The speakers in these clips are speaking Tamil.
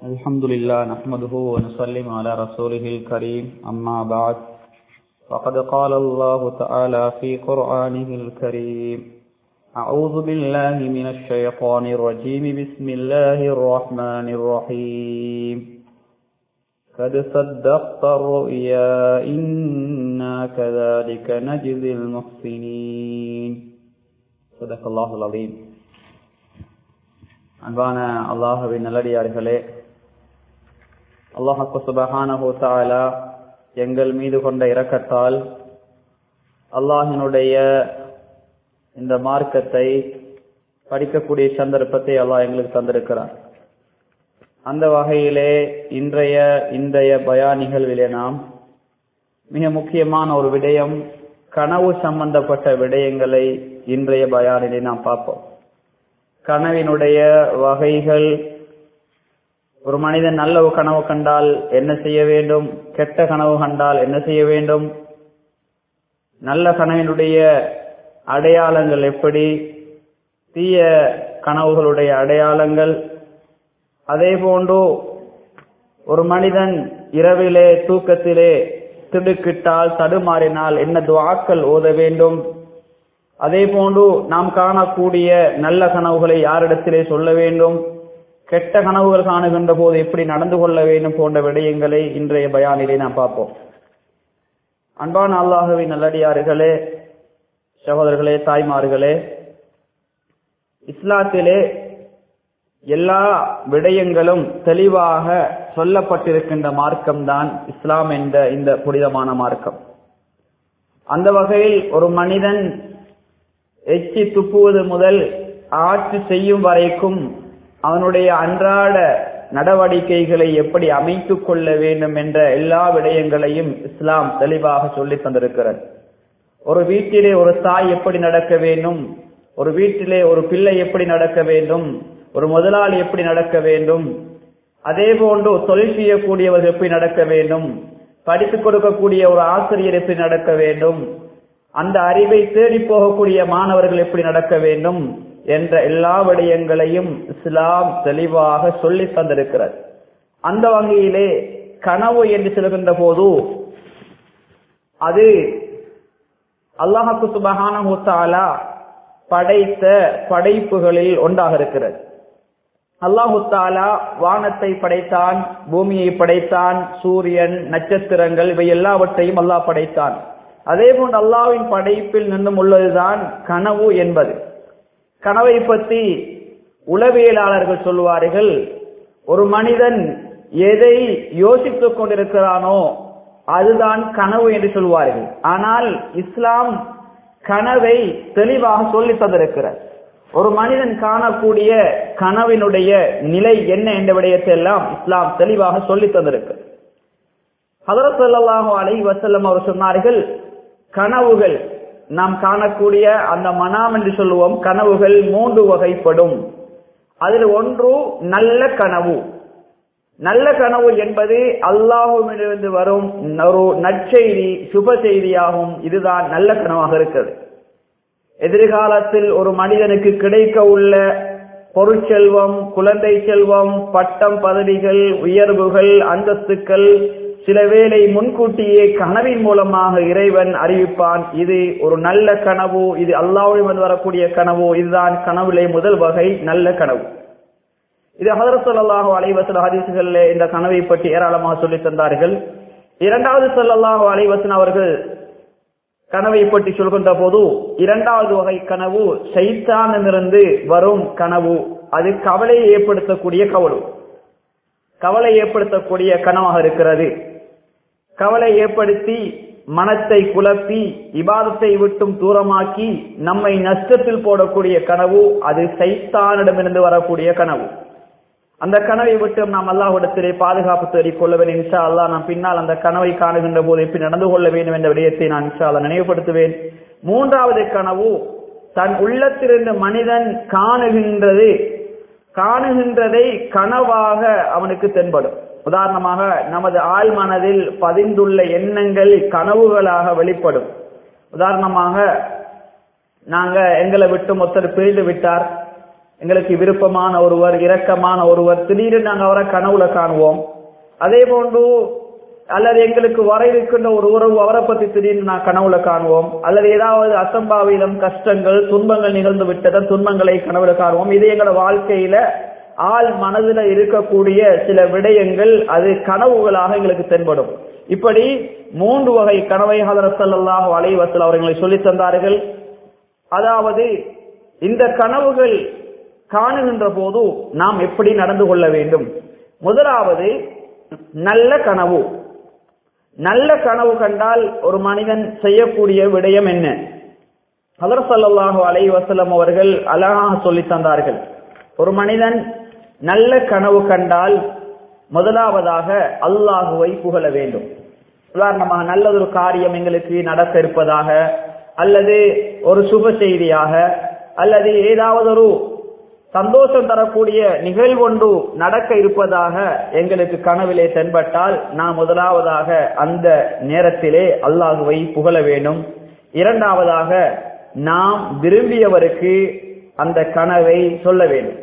الحمد لله نحمده ونسلم على رسوله الكريم أما بعد فقد قال الله تعالى في قرآنه الكريم أعوذ بالله من الشيطان الرجيم بسم الله الرحمن الرحيم قد صدقت الرؤيا إنا كذلك نجزي المحسنين صدق الله العظيم அன்பான அல்லாஹுவின் நல்லடியார்களே அல்லாஹு சுபஹானஹு தாலா எங்கள் மீது கொண்ட இரக்கத்தால் அல்லாஹினுடைய இந்த மார்க்கத்தை படிக்கக்கூடிய சந்தர்ப்பத்தை அல்லாஹ் எங்களுக்கு தந்திருக்கிறார் அந்த வகையிலே இன்றைய இன்றைய பயா நிகழ்விலே நாம் மிக முக்கியமான ஒரு விடயம் கனவு சம்பந்தப்பட்ட விடயங்களை இன்றைய பயானிலே நாம் பார்ப்போம் கனவினுடைய வகைகள் ஒரு மனிதன் நல்ல ஒரு கனவு கண்டால் என்ன செய்ய வேண்டும் கெட்ட கனவு கண்டால் என்ன செய்ய வேண்டும் நல்ல கனவினுடைய அடையாளங்கள் எப்படி தீய கனவுகளுடைய அடையாளங்கள் அதே போன்று ஒரு மனிதன் இரவிலே தூக்கத்திலே திடுக்கிட்டால் தடுமாறினால் என்ன துவாக்கள் ஓத வேண்டும் அதே போன்று நாம் காணக்கூடிய நல்ல கனவுகளை யாரிடத்திலே சொல்ல வேண்டும் கெட்ட கனவுகள் காணுகின்ற போது எப்படி நடந்து கொள்ள வேண்டும் போன்ற விடயங்களை இன்றைய பயானிலே நாம் பார்ப்போம் அன்பான அல்லாஹுவின் நல்லடியார்களே சகோதரர்களே தாய்மார்களே இஸ்லாத்திலே எல்லா விடயங்களும் தெளிவாக சொல்லப்பட்டிருக்கின்ற மார்க்கம்தான் இஸ்லாம் என்ற இந்த புனிதமான மார்க்கம் அந்த வகையில் ஒரு மனிதன் எச்சி துப்புவது முதல் ஆட்சி செய்யும் வரைக்கும் அவனுடைய அன்றாட நடவடிக்கைகளை எப்படி அமைத்துக் கொள்ள வேண்டும் என்ற எல்லா விடயங்களையும் இஸ்லாம் தெளிவாக சொல்லி தந்திருக்கிறது ஒரு வீட்டிலே ஒரு தாய் எப்படி நடக்க வேண்டும் ஒரு வீட்டிலே ஒரு பிள்ளை எப்படி நடக்க வேண்டும் ஒரு முதலாளி எப்படி நடக்க வேண்டும் அதே போன்று தொழில் செய்யக்கூடியவர்கள் எப்படி நடக்க வேண்டும் படித்துக் கொடுக்கக்கூடிய ஒரு ஆசிரியர் எப்படி நடக்க வேண்டும் அந்த அறிவை தேடி போகக்கூடிய மாணவர்கள் எப்படி நடக்க வேண்டும் என்ற எல்லா விடயங்களையும் இஸ்லாம் தெளிவாக சொல்லி தந்திருக்கிறது அந்த வகையிலே கனவு என்று சொல்கின்ற போது அது அல்லாஹு சுபஹானா படைத்த படைப்புகளில் ஒன்றாக இருக்கிறது அல்லாஹு தாலா வானத்தை படைத்தான் பூமியை படைத்தான் சூரியன் நட்சத்திரங்கள் இவை எல்லாவற்றையும் அல்லாஹ் படைத்தான் அதே போன்று அல்லாவின் படைப்பில் நின்றும் உள்ளதுதான் கனவு என்பது கனவை பற்றி உளவியலாளர்கள் சொல்லுவார்கள் ஒரு மனிதன் எதை யோசித்துக் கொண்டிருக்கிறானோ அதுதான் கனவு என்று சொல்வார்கள் ஆனால் இஸ்லாம் கனவை தெளிவாக சொல்லி தந்திருக்கிறார் ஒரு மனிதன் காணக்கூடிய கனவினுடைய நிலை என்ன என்ற விடயத்தை எல்லாம் இஸ்லாம் தெளிவாக சொல்லி தந்திருக்கு ஹதரத் சல்லாஹூ அலை வசல்லம் அவர் சொன்னார்கள் கனவுகள் நாம் காணக்கூடிய அந்த மனாம் என்று சொல்லுவோம் கனவுகள் மூன்று வகைப்படும் அதில் ஒன்று நல்ல கனவு நல்ல கனவு என்பது அல்லாஹுவிலிருந்து வரும் ஒரு நற்செய்தி சுப செய்தியாகும் இதுதான் நல்ல கனவாக இருக்கிறது எதிர்காலத்தில் ஒரு மனிதனுக்கு கிடைக்க உள்ள பொருட்செல்வம் குழந்தை செல்வம் பட்டம் பதவிகள் உயர்வுகள் அந்தஸ்துக்கள் சில வேளை முன்கூட்டியே கனவின் மூலமாக இறைவன் அறிவிப்பான் இது ஒரு நல்ல கனவு இது அல்லாவுடன் வரக்கூடிய கனவு இதுதான் கனவுலே முதல் வகை நல்ல கனவு இது ஹதரத் சொல்லாஹு அலைவசல் ஹதீசுகளில் இந்த கனவை பற்றி ஏராளமாக சொல்லி தந்தார்கள் இரண்டாவது சொல்லல்லாஹு அலைவசன் அவர்கள் கனவை பற்றி சொல்கின்ற போது இரண்டாவது வகை கனவு சைத்தானிலிருந்து வரும் கனவு அது கவலையை ஏற்படுத்தக்கூடிய கவலை கவலை ஏற்படுத்தக்கூடிய கனவாக இருக்கிறது கவலை ஏற்படுத்தி மனத்தை குழப்பி இபாதத்தை விட்டும் தூரமாக்கி நம்மை நஷ்டத்தில் போடக்கூடிய கனவு அது சைத்தானிடமிருந்து வரக்கூடிய கனவு அந்த கனவை விட்டு நாம் அல்லாஹிடத்திலே பாதுகாப்பு தேடிக் கொள்ள வேண்டும் இன்ஷா அல்லா நாம் பின்னால் அந்த கனவை காணுகின்ற போது எப்படி நடந்து கொள்ள வேண்டும் என்ற விடயத்தை நான் இன்ஷா அல்லா நினைவுபடுத்துவேன் மூன்றாவது கனவு தன் உள்ளத்திலிருந்து மனிதன் காணுகின்றது காணுகின்றதை கனவாக அவனுக்கு தென்படும் உதாரணமாக நமது ஆள் மனதில் பதிந்துள்ள எண்ணங்கள் கனவுகளாக வெளிப்படும் உதாரணமாக நாங்க எங்களை விட்டு ஒருத்தர் பிரிந்து விட்டார் எங்களுக்கு விருப்பமான ஒருவர் இரக்கமான ஒருவர் திடீரென்று நாங்கள் அவரை கனவுல காணுவோம் அதே போன்று அல்லது எங்களுக்கு வர இருக்கின்ற ஒரு உறவு அவரை பத்தி திடீர்னு நான் கனவுல காணுவோம் அல்லது ஏதாவது அசம்பாவிதம் கஷ்டங்கள் துன்பங்கள் நிகழ்ந்து விட்டத துன்பங்களை கனவுல காணுவோம் இது எங்களோட வாழ்க்கையில ஆள் மனதில் இருக்கக்கூடிய சில விடயங்கள் அது கனவுகளாக எங்களுக்கு தென்படும் இப்படி மூன்று வகை கனவை ஹதரத் ஸல்லல்லாஹு அலைஹி வஸல்லம் அவர்களை சொல்லி தந்தார்கள் அதாவது இந்த கனவுகள் காணுகின்ற போது நாம் எப்படி நடந்து கொள்ள வேண்டும் முதலாவது நல்ல கனவு நல்ல கனவு கண்டால் ஒரு மனிதன் செய்யக்கூடிய விடயம் என்ன ஹதரத் ஸல்லல்லாஹு அலைஹி வஸல்லம் அவர்கள் அழகாக சொல்லி தந்தார்கள் ஒரு மனிதன் நல்ல கனவு கண்டால் முதலாவதாக அல்லாஹுவை புகழ வேண்டும் உதாரணமாக நல்லதொரு காரியம் எங்களுக்கு நடக்க இருப்பதாக அல்லது ஒரு சுப செய்தியாக அல்லது ஏதாவது ஒரு சந்தோஷம் தரக்கூடிய நிகழ்வொன்று நடக்க இருப்பதாக எங்களுக்கு கனவிலே தென்பட்டால் நாம் முதலாவதாக அந்த நேரத்திலே அல்லாஹுவை புகழ வேண்டும் இரண்டாவதாக நாம் விரும்பியவருக்கு அந்த கனவை சொல்ல வேண்டும்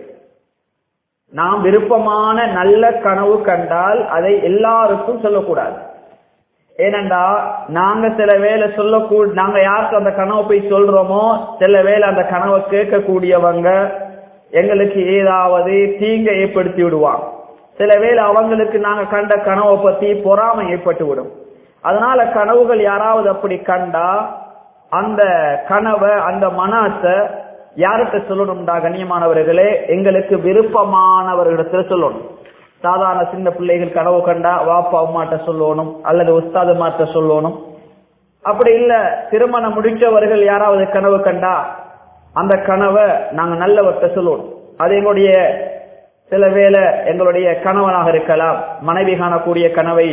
நாம் விருப்பமான நல்ல கனவு கண்டால் அதை எல்லாருக்கும் சொல்லக்கூடாது ஏனண்டா நாங்க சில வேலை சொல்லக்கூ நாங்க யாருக்கு அந்த கனவை போய் சொல்றோமோ சில வேலை அந்த கனவை கேட்கக்கூடியவங்க எங்களுக்கு ஏதாவது தீங்கை ஏற்படுத்தி விடுவாங்க சில வேளை அவங்களுக்கு நாங்க கண்ட கனவை பத்தி பொறாமை ஏற்பட்டு விடும் அதனால கனவுகள் யாராவது அப்படி கண்டா அந்த கனவை அந்த மனத்தை யார்கிட்ட சொல்லணும்டா கண்ணியமானவர்களே எங்களுக்கு விருப்பமானவர்களிடத்துல சொல்லணும் சாதாரண சின்ன பிள்ளைகள் கனவு கண்டா வாப்பா அம்மாட்ட சொல்லணும் அல்லது உஸ்தாது மாட்ட சொல்லணும் அப்படி இல்ல திருமணம் முடிச்சவர்கள் யாராவது கனவு கண்டா அந்த கனவை நாங்க நல்லவர்கிட்ட சொல்லணும் அது எங்களுடைய சில வேளை எங்களுடைய கணவனாக இருக்கலாம் மனைவி காணக்கூடிய கனவை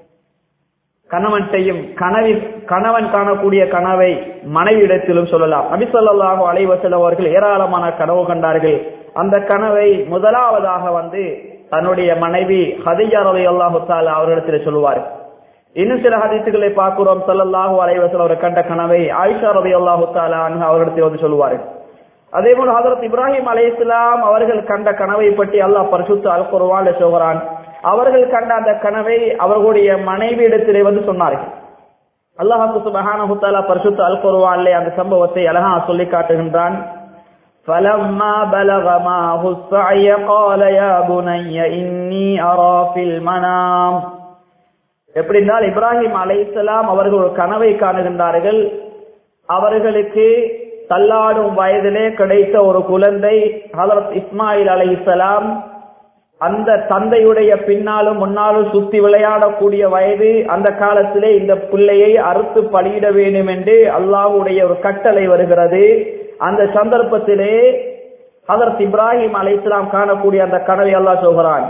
கணவன் செய்யும் கனவி கணவன் காணக்கூடிய கனவை மனைவியிடத்திலும் சொல்லலாம் நபி சொல்லாஹு அலைவசல் அவர்கள் ஏராளமான கனவு கண்டார்கள் அந்த கனவை முதலாவதாக வந்து தன்னுடைய மனைவி ஹதியா ரவி அல்லாஹு அவர்களிடத்தில் சொல்லுவார் இன்னும் சில ஹதீசுகளை பார்க்கிறோம் சல்லல்லாஹு அலைவசல் அவர் கண்ட கனவை ஆயிஷா ரவி அல்லாஹு அவர்களிடத்தில் வந்து சொல்லுவார்கள் அதே போல ஹதரத் இப்ராஹிம் அலை இஸ்லாம் அவர்கள் கண்ட கனவை பற்றி அல்லாஹ் பரிசுத்து அல் குர்வான் சொல்கிறான் அவர்கள் கண்ட அந்த கனவை அவர்களுடைய மனைவியிடத்திலே வந்து சொன்னார்கள் அல்லாஹாக்கு சுபஹானஹு தஆலா பரிசுத்த அல் குர்ஆனிலே அந்த சம்பவத்தை அழகா சொல்லி காட்டுகின்றான் فلما بلغ معه السعي قال يا بني إني أرى في المنام எப்படி என்றால் இப்ராஹிம் அலைஹிஸ்ஸலாம் அவர்கள் ஒரு கனவை காணுகின்றார்கள் அவர்களுக்கு தள்ளாடும் வயதிலே கிடைத்த ஒரு குழந்தை ஹதரத் இஸ்மாயில் அலைஹிஸ்ஸலாம் அந்த தந்தையுடைய பின்னாலும் முன்னாலும் சுத்தி விளையாடக்கூடிய வயது அந்த காலத்திலே இந்த பிள்ளையை அறுத்து பலியிட வேண்டும் என்று அல்லாஹுடைய ஒரு கட்டளை வருகிறது அந்த சந்தர்ப்பத்திலே ஹதரத் இப்ராஹிம் அலை இஸ்லாம் காணக்கூடிய அந்த கனவை அல்லாஹ் சொல்கிறான்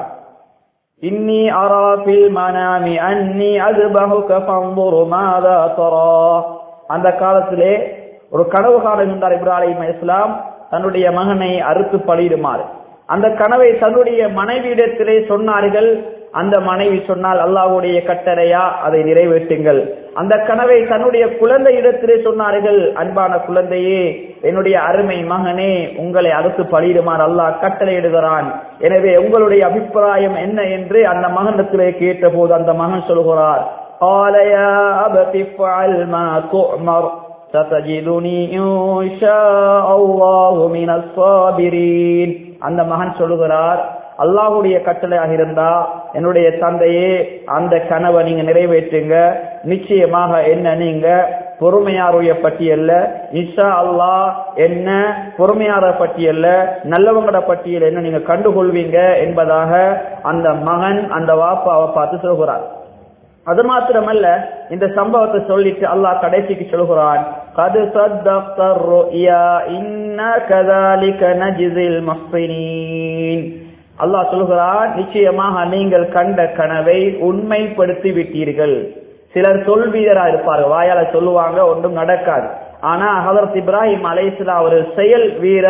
இன்னி அரா பில் மனாமி அன்னி அஸ்பஹுக ஃபன்ظுரு மாதா தரா அந்த காலத்திலே ஒரு கனவு காணுகின்றார் இப்ராஹிம் இஸ்லாம் தன்னுடைய மகனை அறுத்து பலியிடுமாறு அந்த கனவை தன்னுடைய மனைவியிடத்திலே சொன்னார்கள் அந்த மனைவி சொன்னால் அல்லாஹ்வுடைய கட்டளையா அதை நிறைவேற்றுங்கள் அந்த கனவை தன்னுடைய குழந்தை இடத்திலே சொன்னார்கள் அன்பான குழந்தையே என்னுடைய அருமை மகனே உங்களை அறுத்து பலியிடுமாறு அல்லாஹ் கட்டளையிடுகிறான் எனவே உங்களுடைய அபிப்பிராயம் என்ன என்று அந்த மகனிடத்திலே கேட்ட போது அந்த மகன் சொல்கிறார் قال يا أبت افعل ما تؤمر ستجدني إن شاء الله من الصابرين அந்த மகன் சொல்லுகிறார் அல்லாஹுடைய கட்டளையாக இருந்தா என்னுடைய தந்தையே அந்த கனவை நீங்க நிறைவேற்றுங்க நிச்சயமாக என்ன நீங்க பொறுமையாருடைய பட்டியல்ல இஷா அல்லாஹ் என்ன பொறுமையார பட்டியல்ல நல்லவங்களோட பட்டியல் என்ன நீங்க கண்டுகொள்வீங்க என்பதாக அந்த மகன் அந்த வாப்பாவை பார்த்து சொல்கிறார் அது மாத்திரமல்ல இந்த சம்பவத்தை சொல்லிட்டு அல்லாஹ் கடைசிக்கு சொல்கிறான் கது சத்தர் ருயா இன்னா கதாலிக நஜிசில் மஸ்ஸினீன் அல்லாஹ் சொல்கிறான் நிச்சயமாக நீங்கள் கண்ட கனவை உண்மைப்படுத்தி விட்டீர்கள் சிலர் சொல்வீரரா இருப்பார்கள் வாயால சொல்லுவாங்க ஒன்றும் நடக்காது ஆனா ஹதரத் இப்ராஹிம் அலைஸ்லா ஒரு செயல் வீரர்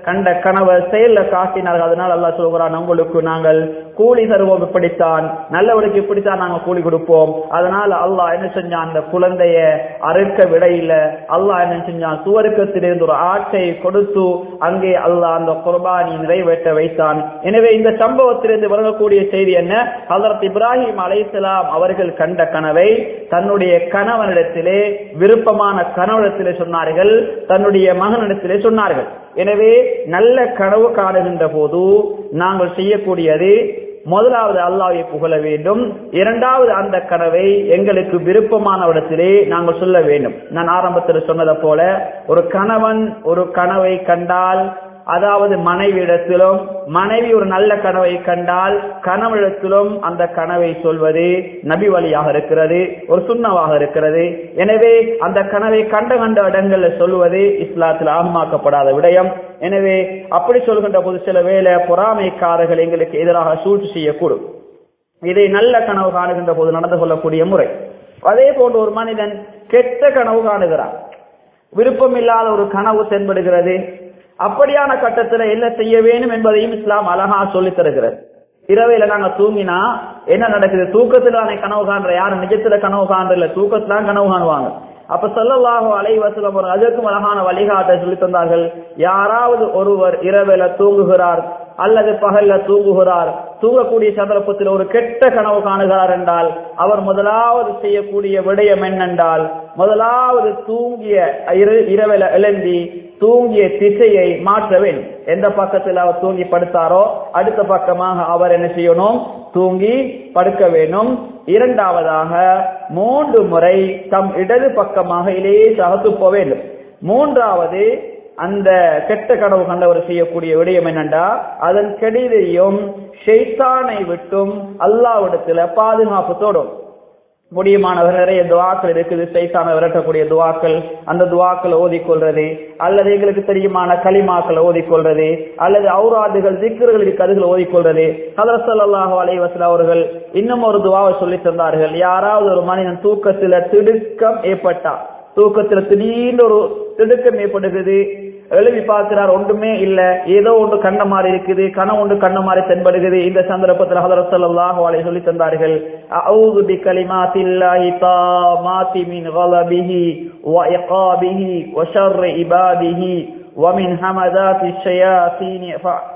கண்ட கனவை செயல்ல காட்டினார்கள் அதனால் அல்லாஹ் சொல்கிறான் உங்களுக்கு நாங்கள் கூலி தருவோம் இப்படித்தான் நல்லவனுக்கு இப்படித்தான் நாங்க கூலி கொடுப்போம் அதனால அல்லாஹ் என்ன செஞ்சான் அந்த குழந்தைய அறுக்க விடையில அல்லாஹ் என்ன செஞ்சான் சுவருக்கத்திலிருந்து ஒரு ஆட்டை கொடுத்து அங்கே அல்லாஹ் அந்த குர்பானி நிறைவேற்ற வைத்தான் எனவே இந்த சம்பவத்திலிருந்து வழங்கக்கூடிய செய்தி என்ன ஹசரத் இப்ராஹிம் அலைசலாம் அவர்கள் கண்ட கனவை தன்னுடைய கணவனிடத்திலே விருப்பமான கணவனிடத்திலே சொன்னார்கள் தன்னுடைய மகனிடத்திலே சொன்னார்கள் எனவே நல்ல கனவு காணுகின்ற போது நாங்கள் செய்யக்கூடியது முதலாவது அல்லாவை புகழ வேண்டும் இரண்டாவது அந்த கனவை எங்களுக்கு விருப்பமானவிடத்திலே நாங்கள் சொல்ல வேண்டும் நான் ஆரம்பத்தில் சொன்னதை போல ஒரு கணவன் ஒரு கனவை கண்டால் அதாவது மனைவியிடத்திலும் மனைவி ஒரு நல்ல கனவை கண்டால் கணவனிடத்திலும் அந்த கனவை சொல்வது நபி வழியாக இருக்கிறது ஒரு சுண்ணவாக இருக்கிறது எனவே அந்த கனவை கண்ட கண்ட இடங்கள்ல சொல்லுவது இஸ்லாத்தில் ஆகமாக்கப்படாத விடயம் எனவே அப்படி சொல்கின்ற போது சில வேளை பொறாமைக்காரர்கள் எங்களுக்கு எதிராக சூழ்ச்சி செய்யக்கூடும் இதை நல்ல கனவு காணுகின்ற போது நடந்து கொள்ளக்கூடிய முறை அதே போன்று ஒரு மனிதன் கெட்ட கனவு காணுகிறான் விருப்பமில்லாத ஒரு கனவு தென்படுகிறது அப்படியான கட்டத்துல என்ன செய்ய வேண்டும் என்பதையும் இஸ்லாம் அழகா சொல்லி தருகிறது இரவையில நாங்க தூங்கினா என்ன நடக்குது தூக்கத்துல தானே கனவு காண்ற யாரும் நிஜத்துல கனவு காண்ற இல்ல தூக்கத்துல கனவு காணுவாங்க அப்ப சொல்லலாக அலைவசலம் ஒரு அதற்கும் அழகான வழிகாட்ட சொல்லி தந்தார்கள் யாராவது ஒருவர் இரவில தூங்குகிறார் அல்லது பகல்ல தூங்குகிறார் தூங்கக்கூடிய சந்தர்ப்பத்தில் ஒரு கெட்ட கனவு காணுகிறார் என்றால் அவர் முதலாவது செய்யக்கூடிய விடயம் என்னென்றால் முதலாவது தூங்கிய இரவில எழுந்தி தூங்கிய திசையை மாற்ற வேண்டும் எந்த பக்கத்தில் அவர் தூங்கி படுத்தாரோ அடுத்த பக்கமாக அவர் என்ன செய்யணும் தூங்கி படுக்க வேண்டும் இரண்டாவதாக மூன்று முறை தம் இடது பக்கமாக இலேசாக துப்ப வேண்டும் மூன்றாவது அந்த கெட்ட கனவு கண்டவர் செய்யக்கூடிய விடயம் என்னண்டா அதன் கெடிதையும் ஷெய்தானை விட்டும் அல்லாவிடத்துல பாதுகாப்பு தோடும் முடியுமானவர் நிறைய துவாக்கள் இருக்குது சைத்தான விரட்டக்கூடிய துவாக்கள் அந்த துவாக்களை ஓதிக்கொள்றது அல்லது எங்களுக்கு தெரியுமான களிமாக்களை ஓதிக்கொள்றது அல்லது ஔராதுகள் திக்கர்கள் கதுகளை ஓதிக்கொள்றது ஹதரத் ஸல்லல்லாஹு அலைஹி வஸல்லம் அவர்கள் இன்னும் ஒரு துவாவை சொல்லி தந்தார்கள் யாராவது ஒரு மனிதன் தூக்கத்துல திடுக்கம் ஏற்பட்டா தூக்கத்துல திடீர்னு ஒரு திடுக்கம் ஏற்படுகிறது எழுதி பார்க்கிறார் ஒன்றுமே இல்ல ஏதோ ஒன்று கண்ண மாதிரி இருக்குது கணம் ஒன்று கண்ண மாதிரி தென்படுகிறது இந்த சந்தர்ப்பத்தில் ஹதரத் ஸல்லல்லாஹு அலைஹி சொல்லி தந்தார்கள் அஊது பி கலிமாத்தில்லாஹி தாமாத்தி மின் கலபிஹி வ இகாபிஹி வ ஷர்ரி இபாதிஹி வ மின் ஹமதாத்தி ஷயாத்தீன்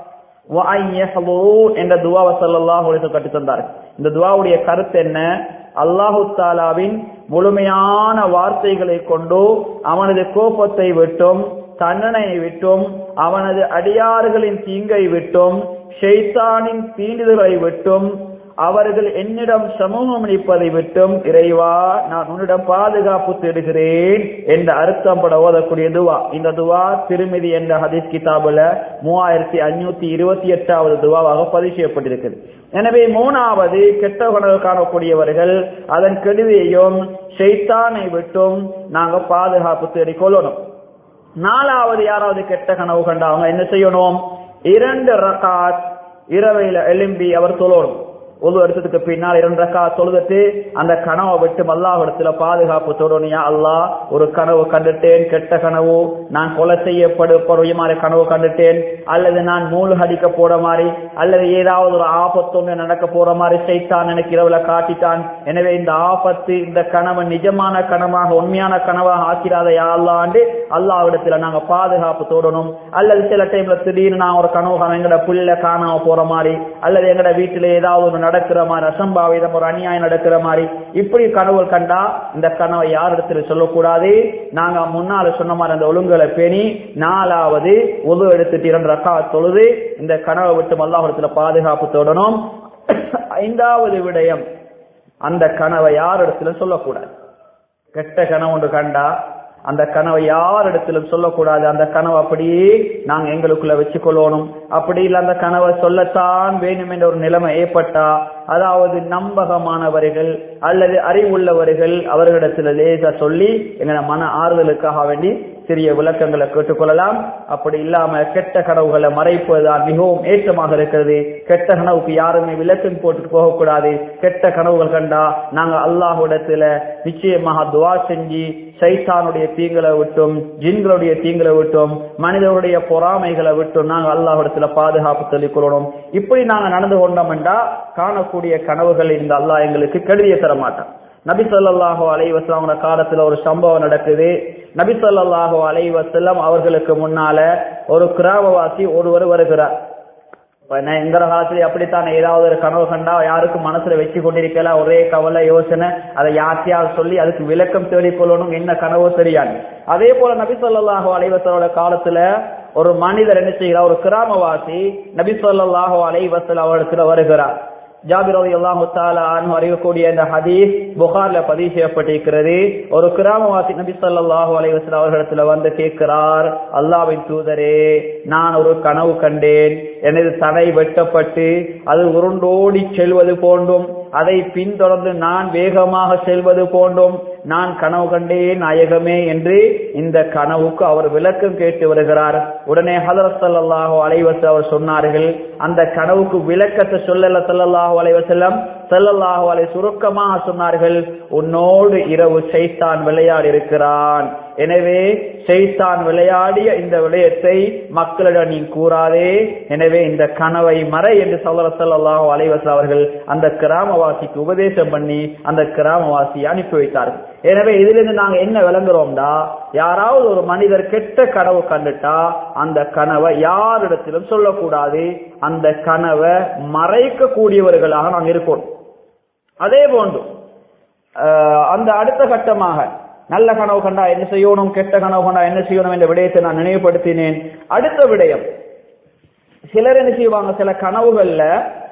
வ அன் யஹ்துரூன் என்ற துவாவை ஸல்லல்லாஹு அலைஹி வஸல்லம் கட்டி தந்தார்கள் இந்த துவாவுடைய கருத்து என்ன அல்லாஹு தாலாவின் முழுமையான வார்த்தைகளை கொண்டு அவனது கோபத்தை விட்டும் தண்டனையை விட்டும் அவனது அடியார்களின் தீங்கை விட்டும் ஷெய்தானின் தீண்டுதலை விட்டும் அவர்கள் என்னிடம் சமூகம் அளிப்பதை விட்டும் இறைவா நான் உன்னிடம் பாதுகாப்பு தேடுகிறேன் என்ற அர்த்தம் பட ஓதக்கூடிய துவா இந்த துவா திருமதி என்ற ஹதீஸ் கிதாபுல மூவாயிரத்தி அஞ்சூத்தி இருபத்தி எட்டாவது துவாவாக பதிவு செய்யப்பட்டிருக்கிறது எனவே மூணாவது கெட்ட உணவு காணக்கூடியவர்கள் அதன் கெடுதியையும் ஷெய்தானை விட்டும் நாங்க பாதுகாப்பு தேடிக்கொள்ளணும் நாலாவது யாராவது கெட்ட கனவு கண்டா அவங்க என்ன செய்யணும் இரண்டு ரகாத் இரவையில எழும்பி அவர் தொழணும் ஒரு வருஷத்துக்கு பின்னால் இரண்டு ரக்கா தொழுதுட்டு அந்த கனவை விட்டு அல்லாஹிடத்துல பாதுகாப்பு தொடரணியா அல்லாஹ் ஒரு கனவு கண்டுட்டேன் கெட்ட கனவு நான் கொலை செய்யப்படுற மாதிரி கனவு கண்டுட்டேன் அல்லது நான் மூழ்கடிக்க போற மாதிரி அல்லது ஏதாவது ஒரு ஆபத்து நடக்க போற மாதிரி செய்தான் எனக்கு இரவுல காட்டிட்டான் எனவே இந்த ஆபத்து இந்த கனவு நிஜமான கனவாக உண்மையான கனவாக ஆக்கிறாத அல்லாண்டு அல்லாவிடத்துல நாங்க பாதுகாப்பு தோடணும் அல்லது சில டைம்ல திடீர்னு நான் ஒரு கனவு காணும் எங்கட புள்ள காணாம போற மாதிரி அல்லது எங்கட வீட்டுல ஏதாவது ஒரு நடக்கிற மாதிரி அசம்பாவிதம் ஒரு அநியாயம் நடக்கிற மாதிரி இப்படி கனவு கண்டா இந்த கனவை யார் இடத்துல சொல்லக்கூடாது நாங்க முன்னால சொன்ன மாதிரி அந்த ஒழுங்குகளை பேணி நாலாவது உது எடுத்துட்டு இரண்டு ரக்கா தொழுது இந்த கனவை விட்டு மல்லாஹிடத்துல பாதுகாப்பு தொடணும் ஐந்தாவது விடயம் அந்த கனவை யார் இடத்துல சொல்லக்கூடாது கெட்ட கனவு ஒன்று கண்டா அந்த கனவை யார் இடத்திலும் சொல்லக்கூடாது அந்த கனவை அப்படியே நாங்க எங்களுக்குள்ள வச்சுக்கொள்ளணும் அப்படி இல்ல அந்த கனவை சொல்லத்தான் வேணும் என்ற ஒரு நிலைமை ஏற்பட்டா அதாவது நம்பகமானவர்கள் அல்லது அறிவுள்ளவர்கள் அவர்களிடத்தில் லேசா சொல்லி எங்களை மன ஆறுதலுக்காக வேண்டி சிறிய விளக்கங்களை கேட்டுக்கொள்ளலாம் அப்படி இல்லாம கெட்ட கனவுகளை மறைப்பதுதான் மிகவும் ஏற்றமாக இருக்கிறது கெட்ட கனவுக்கு யாருமே விளக்கம் போட்டுட்டு போகக்கூடாது கெட்ட கனவுகள் கண்டா நாங்க அல்லாஹ்விடத்துல நிச்சயமாக துவா செஞ்சு சைத்தானுடைய தீங்களை விட்டும் ஜின்களுடைய தீங்களை விட்டும் மனிதனுடைய பொறாமைகளை விட்டும் நாங்க அல்லாஹ்விடத்துல பாதுகாப்பு சொல்லிக் கொள்ளணும் இப்படி நாங்க நடந்து கொண்டோம் என்றா காணக்கூடிய கனவுகள் இந்த அல்லாஹ் எங்களுக்கு கெடுதிய தர மாட்டான் நபி சொல்லாஹோ அலைவசம் காலத்துல ஒரு சம்பவம் நடக்குது நபி சொல்லாஹோ அலைவசல்லம் அவர்களுக்கு முன்னால ஒரு கிராமவாசி ஒருவர் வருகிறார் எங்க காலத்துல அப்படித்தான் ஏதாவது ஒரு கனவு கண்டா யாருக்கும் மனசுல வச்சு கொண்டிருக்கல ஒரே கவலை யோசனை அதை யார்த்தையாவது சொல்லி அதுக்கு விளக்கம் தேடிக்கொள்ளணும் என்ன கனவோ தெரியாது அதே போல நபி சொல்லாஹோ அலைவசலோட காலத்துல ஒரு மனிதர் என்ன செய்கிறார் ஒரு கிராமவாசி நபி சொல்லாஹோ அலைவசல் அவரிடத்துல வருகிறார் ஜாபிர் ரவி அல்லாஹு தாலு அறியக்கூடிய இந்த ஹதீஸ் புகார்ல பதிவு செய்யப்பட்டிருக்கிறது ஒரு கிராமவாசி நபி சொல்லாஹு அலைவசல் அவர்களிடத்துல வந்து கேட்கிறார் அல்லாவின் தூதரே நான் ஒரு கனவு கண்டேன் எனது தடை வெட்டப்பட்டு அது உருண்டோடி செல்வது போன்றும் அதை பின்தொடர்ந்து நான் வேகமாக செல்வது போன்றும் நான் கனவு கண்டேன் நாயகமே என்று இந்த கனவுக்கு அவர் விளக்கம் கேட்டு வருகிறார் உடனே ஹதரத் சல்லாஹோ அலைவச அவர் சொன்னார்கள் அந்த கனவுக்கு விளக்கத்தை சொல்லல சல்லல்லாஹோ அலைவசல்லம் செல்லல்லாஹோ அலை சுருக்கமாக சொன்னார்கள் உன்னோடு இரவு சைத்தான் விளையாடி இருக்கிறான் எனவே செய்தான் விளையாடிய இந்த விடயத்தை மக்களிடம் நீ கூறாதே எனவே இந்த கனவை மறை என்று சொல்ல சொல்லலாம் அலைவச அவர்கள் அந்த கிராமவாசிக்கு உபதேசம் பண்ணி அந்த கிராமவாசியை அனுப்பி வைத்தார்கள் எனவே இதிலிருந்து நாங்க என்ன விளங்குறோம்டா யாராவது ஒரு மனிதர் கெட்ட கனவு கண்டுட்டா அந்த கனவை யாரிடத்திலும் சொல்லக்கூடாது அந்த கனவை மறைக்க கூடியவர்களாக நாங்க இருக்கோம் அதே போன்று அந்த அடுத்த கட்டமாக நல்ல கனவு கண்டா என்ன செய்யணும் கெட்ட கனவு கண்டா என்ன செய்யணும் என்ற விடயத்தை நான் நினைவுபடுத்தினேன் அடுத்த விடயம் சிலர் என்ன செய்வாங்க சில கனவுகள்ல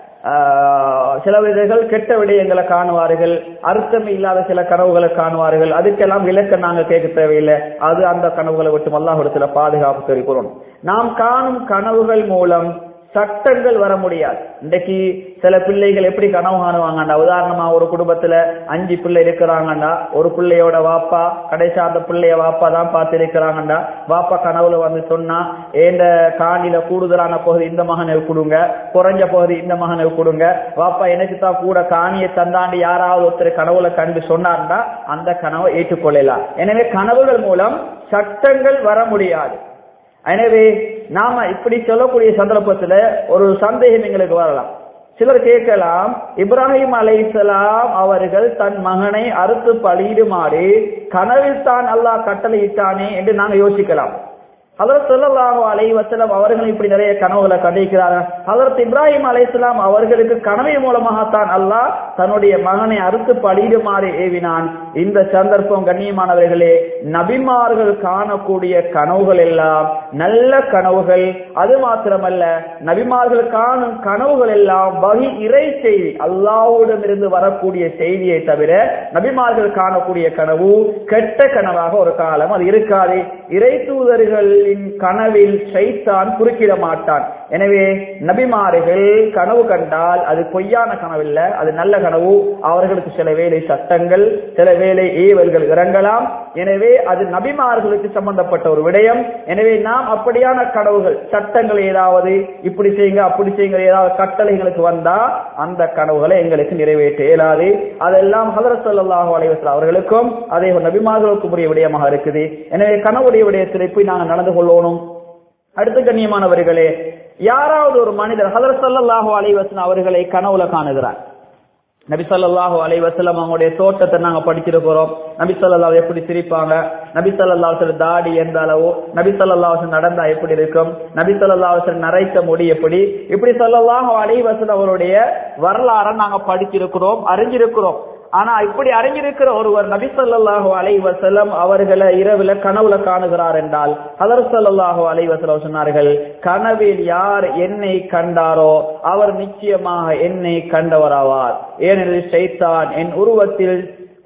சில விதைகள் கெட்ட விடயங்களை காணுவார்கள் அர்த்தம் இல்லாத சில கனவுகளை காணுவார்கள் அதுக்கெல்லாம் விளக்க நாங்க கேட்க தேவையில்லை அது அந்த கனவுகளை விட்டு அல்லாஹிடத்துல பாதுகாப்பு தெரிவிக்கிறோம் நாம் காணும் கனவுகள் மூலம் சட்டங்கள் வர முடியாது இன்றைக்கு சில பிள்ளைகள் எப்படி கனவு காணுவாங்கண்டா உதாரணமா ஒரு குடும்பத்துல அஞ்சு பிள்ளை இருக்கிறாங்கண்டா ஒரு பிள்ளையோட வாப்பா கடைசி அந்த பிள்ளைய வாப்பா தான் பார்த்து இருக்கிறாங்கண்டா வாப்பா கனவுல வந்து சொன்னா ஏண்ட காணில கூடுதலான பகுதி இந்த மகனுக்கு கொடுங்க குறைஞ்ச பகுதி இந்த மகனுக்கு கொடுங்க வாப்பா எனக்கு தான் கூட காணியை தந்தாண்டு யாராவது ஒருத்தர் கனவுல கண்டு சொன்னார்னா அந்த கனவை ஏற்றுக்கொள்ளலாம் எனவே கனவுகள் மூலம் சட்டங்கள் வர முடியாது எனவே நாம இப்படி சொல்லக்கூடிய சந்தர்ப்பத்துல ஒரு சந்தேகம் எங்களுக்கு வரலாம் சிலர் கேட்கலாம் இப்ராஹிம் அலைசலாம் அவர்கள் தன் மகனை அறுத்து பலியிடுமாறு கனவில் தான் அல்லாஹ் கட்டளையிட்டானே என்று நாங்க யோசிக்கலாம் ஹதரத் சொல்லலாஹு அலை வசலம் அவர்கள் இப்படி நிறைய கனவுகளை கண்டிருக்கிறார்கள் ஹதரத் இப்ராஹிம் அலைசலாம் அவர்களுக்கு கனவின் மூலமாகத்தான் அல்லாஹ் தன்னுடைய மகனை அறுத்து பலியிடுமாறு ஏவினான் இந்த சந்தர்ப்பம் கண்ணியமானவர்களே நபிமார்கள் காணக்கூடிய கனவுகள் எல்லாம் நல்ல கனவுகள் அது மாத்திரமல்ல நபிமார்கள் காணும் கனவுகள் எல்லாம் வகி இறை செய்தி அல்லாஹ்விடம் இருந்து வரக்கூடிய செய்தியை தவிர நபிமார்கள் காணக்கூடிய கனவு கெட்ட கனவாக ஒரு காலம் அது இருக்காது இறை தூதர்களின் கனவில் சைத்தான் குறுக்கிட மாட்டான் எனவே நபிமார்கள் கனவு கண்டால் அது பொய்யான கனவில்லை அது நல்ல கனவு அவர்களுக்கு சில வேலை சட்டங்கள் சில வேலை ஏவல்கள் இறங்கலாம் எனவே அது நபிமார்களுக்கு சம்பந்தப்பட்ட ஒரு விடயம் எனவே நாம் அப்படியான கனவுகள் சட்டங்கள் ஏதாவது இப்படி செய்யுங்க அப்படி செய்யுங்க ஏதாவது கட்டளைகளுக்கு வந்தா அந்த கனவுகளை எங்களுக்கு நிறைவேற்ற இயலாது அதெல்லாம் ஹதரத் ஸல்லல்லாஹு அலைஹி வஸல்லம் அவர்களுக்கும் அதே போல் நபிமார்களுக்கும் உரிய விடயமாக இருக்குது எனவே கனவுடைய விடயத்தில் போய் நாங்கள் நடந்து கொள்ளணும் அடுத்த கண்ணியமானவர்களே யாராவது ஒரு மனிதர் ஹதரத் ஸல்லல்லாஹு அலைஹி வஸல்லம் அவர்களை கனவுல காணுகிறார் நபி ஸல்லல்லாஹு அலைஹி வஸல்லம் அவங்களுடைய தோட்டத்தை நாங்க படிச்சிருக்கிறோம் நபி ஸல்லல்லாஹு எப்படி சிரிப்பாங்க நபி ஸல்லல்லாஹு அலைஹி வஸல்லம் தாடி எந்த அளவு நபி ஸல்லல்லாஹு அலைஹி வஸல்லம் நடந்தா எப்படி இருக்கும் நபி ஸல்லல்லாஹு அலைஹி வஸல்லம் நரைத்த முடி எப்படி இப்படி ஸல்லல்லாஹு அலைஹி வஸல்லம் அவருடைய வரலாறை நாங்க படிச்சிருக்கிறோம் அறிஞ்சிருக்கிறோம் ஆனா இப்படி அறிஞ்சிருக்கிற ஒருவர் நபி ஸல்லல்லாஹு அலைஹி வஸல்லம் அவர்களை இரவுல கனவுல காணுகிறார் என்றால் ஹதர் ஸல்லல்லாஹு அலைஹி வஸல்லம் சொன்னார்கள் கனவில் யார் என்னை கண்டாரோ அவர் நிச்சயமாக என்னை கண்டவராவார் ஏனெனில் ஷைத்தான் என் உருவத்தில்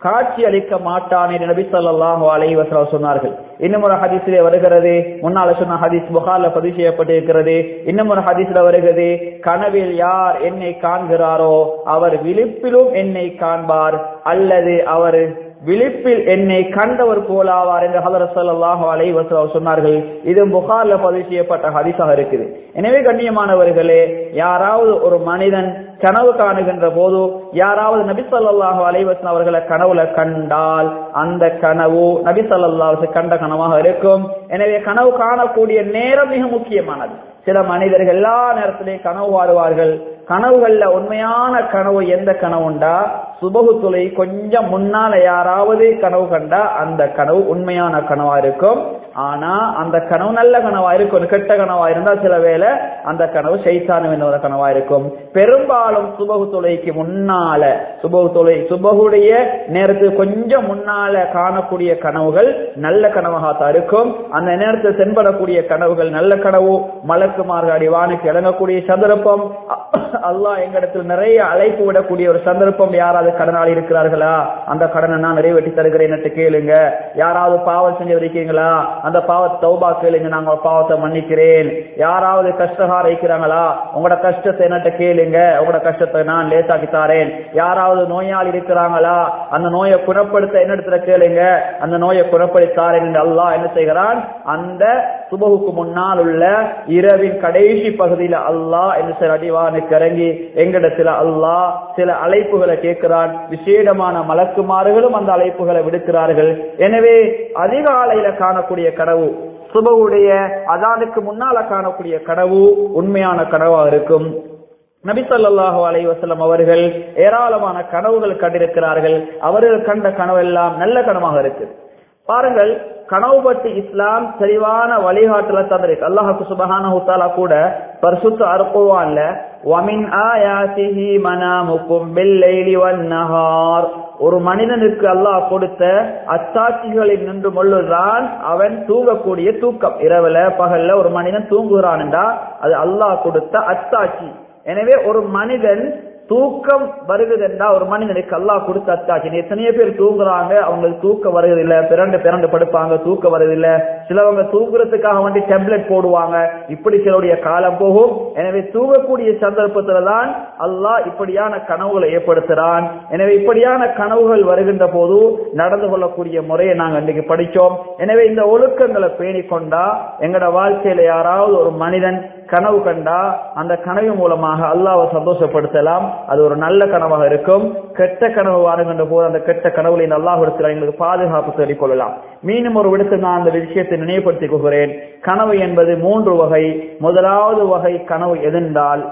காட்சி அளிக்க மாட்டான் என்று நபி ஸல்லல்லாஹு அலைஹி வஸல்லம் சொன்னார்கள் இன்னும் ஒரு ஹதீஸிலே வருகிறது முன்னால சொன்ன ஹதீஸ் புகார்ல பதிவு செய்யப்பட்டிருக்கிறது இன்னும் ஒரு ஹதீஸ்ல வருகிறது கனவில் யார் என்னை காண்கிறாரோ அவர் விழிப்பிலும் என்னை காண்பார் அல்லது அவர் விழிப்பில் என்னை கண்டவர் போலாவார் என்று ஹதரத் ஸல்லல்லாஹு அலைஹி வஸல்லம் சொன்னார்கள் இது புகார்ல பதிவு செய்யப்பட்ட ஹதீஸாக இருக்குது எனவே கண்ணியமானவர்களே யாராவது ஒரு மனிதன் கனவு காணுகின்ற போது யாராவது நபி ஸல்லல்லாஹு அலைஹி வஸல்லம் அவர்களை கனவுல கண்டால் அந்த கனவு நபி ஸல்லல்லாஹு கண்ட கனவாக இருக்கும் எனவே கனவு காணக்கூடிய நேரம் மிக முக்கியமானது சில மனிதர்கள் எல்லா நேரத்திலையும் கனவு வாடுவார்கள் கனவுகள்ல உண்மையான கனவு எந்த கனவுண்டா சுபகு துளை கொஞ்சம் முன்னால யாராவது கனவு கண்டா அந்த கனவு உண்மையான கனவா இருக்கும் ஆனா அந்த கனவு நல்ல கனவா இருக்கும் கெட்ட கனவா இருந்தா சில வேளை அந்த கனவு சைத்தானம் என்ற கனவா இருக்கும் பெரும்பாலும் சுபகு துளைக்கு முன்னால சுபகு துளை சுபகுடைய நேரத்துக்கு கொஞ்சம் முன்னால காணக்கூடிய கனவுகள் நல்ல கனவாகத்தான் இருக்கும் அந்த நேரத்தில் தென்படக்கூடிய கனவுகள் நல்ல கனவு மலக்குமார்கள் அடிவானுக்கு இறங்கக்கூடிய சந்தர்ப்பம் அல்லாஹ் எங்களிடத்தில் நிறைய அழைப்பு விடக்கூடிய ஒரு சந்தர்ப்பம் யாராவது கடனாளி இருக்கிறார்களா அந்த கடனை நான் நிறைவேற்றி தருகிறேன் என்று கேளுங்க யாராவது பாவம் செஞ்சு இருக்கீங்களா அந்த பாவத்தை தௌபா கேளுங்க நாங்க உங்க பாவத்தை மன்னிக்கிறேன் யாராவது கஷ்டகார இருக்கிறாங்களா உங்களோட கஷ்டத்தை என்னட்ட கேளுங்க உங்களோட கஷ்டத்தை நான் லேசாக்கி தாரேன் யாராவது நோயாளி இருக்கிறாங்களா அந்த நோயை குணப்படுத்த என்னிடத்துல கேளுங்க அந்த நோயை குணப்படுத்தாரேன் என்று அல்லாஹ் என்ன செய்கிறான் அந்த சுபகுக்கு முன்னால் உள்ள இரவின் கடைசி பகுதியில அல்லாஹ் என்ன செய்ய அடிவானுக்கு இறங்கி எங்களிடத்துல அல்லாஹ் சில அழைப்புகளை கேட்கிறான் விசேடமான மலக்குமாறுகளும் அந்த அழைப்புகளை விடுக்கிறார்கள் எனவே அதிகாலையில காணக்கூடிய கனவு சுபவுடைய அதானுக்கு முன்னால காணக்கூடிய கனவு உண்மையான கனவா இருக்கும் நபி ஸல்லல்லாஹு அலைஹி வஸல்லம் அவர்கள் ஏராளமான கனவுகள் கண்டிருக்கிறார்கள் அவர்கள் கண்ட கனவெல்லாம் நல்ல கனவாக இருக்கு பாருங்கள் கனவு பற்றி இஸ்லாம் தெளிவான வழிகாட்டுல தந்திருக்கு அல்லாஹு சுபஹானஹு தஆலா கூட பரிசுத்த அர்குவான்ல வமின் ஆயாத்திஹி மனாமுக்கும் பில்லைலி வன்னஹார் ஒரு மனிதனுக்கு அல்லாஹ் கொடுத்த அத்தாட்சிகளில் நின்று கொள்ளுதான் அவன் தூங்கக்கூடிய தூக்கம் இரவுல பகல்ல ஒரு மனிதன் தூங்குகிறான் என்றா அது அல்லாஹ் கொடுத்த அத்தாட்சி எனவே ஒரு மனிதன் தூக்கம் வருகுதுன்னா ஒரு மனிதனுக்கு அல்லாஹ் கொடுத்த அத்தாட்சி எத்தனையோ பேர் தூங்குறாங்க அவங்களுக்கு தூக்கம் வருவதில்லை பிறண்டு பிறண்டு படுப்பாங்க தூக்கம் வருவதில்லை சிலவங்க தூங்குறதுக்காக வேண்டி டேப்லெட் போடுவாங்க இப்படி சிலருடைய காலம் போகும் எனவே தூங்கக்கூடிய சந்தர்ப்பத்துல தான் அல்லாஹ் இப்படியான கனவுகளை ஏற்படுத்துறான் எனவே இப்படியான கனவுகள் வருகின்ற போது நடந்து கொள்ளக்கூடிய முறையை நாங்க இன்னைக்கு படிச்சோம் எனவே இந்த ஒழுக்கங்களை பேணி கொண்டா எங்கட வாழ்க்கையில யாராவது ஒரு மனிதன் கனவு கண்டா அந்த கனவு மூலமாக அல்லாவை சந்தோஷப்படுத்தலாம் அது ஒரு நல்ல கனவாக இருக்கும் கெட்ட கனவு வருகின்ற போது அந்த கெட்ட கனவுகளை அல்லாஹ் இருக்கிறார் எங்களுக்கு பாதுகாப்பு தேடிக் கொள்ளலாம் மீண்டும் ஒரு விடத்தில் நான் அந்த விஷயத்தை நினைவுபடுத்திக் கொள்கிறேன் கனவு என்பது மூன்று வகை முதலாவது வகை கனவு எதென்றால்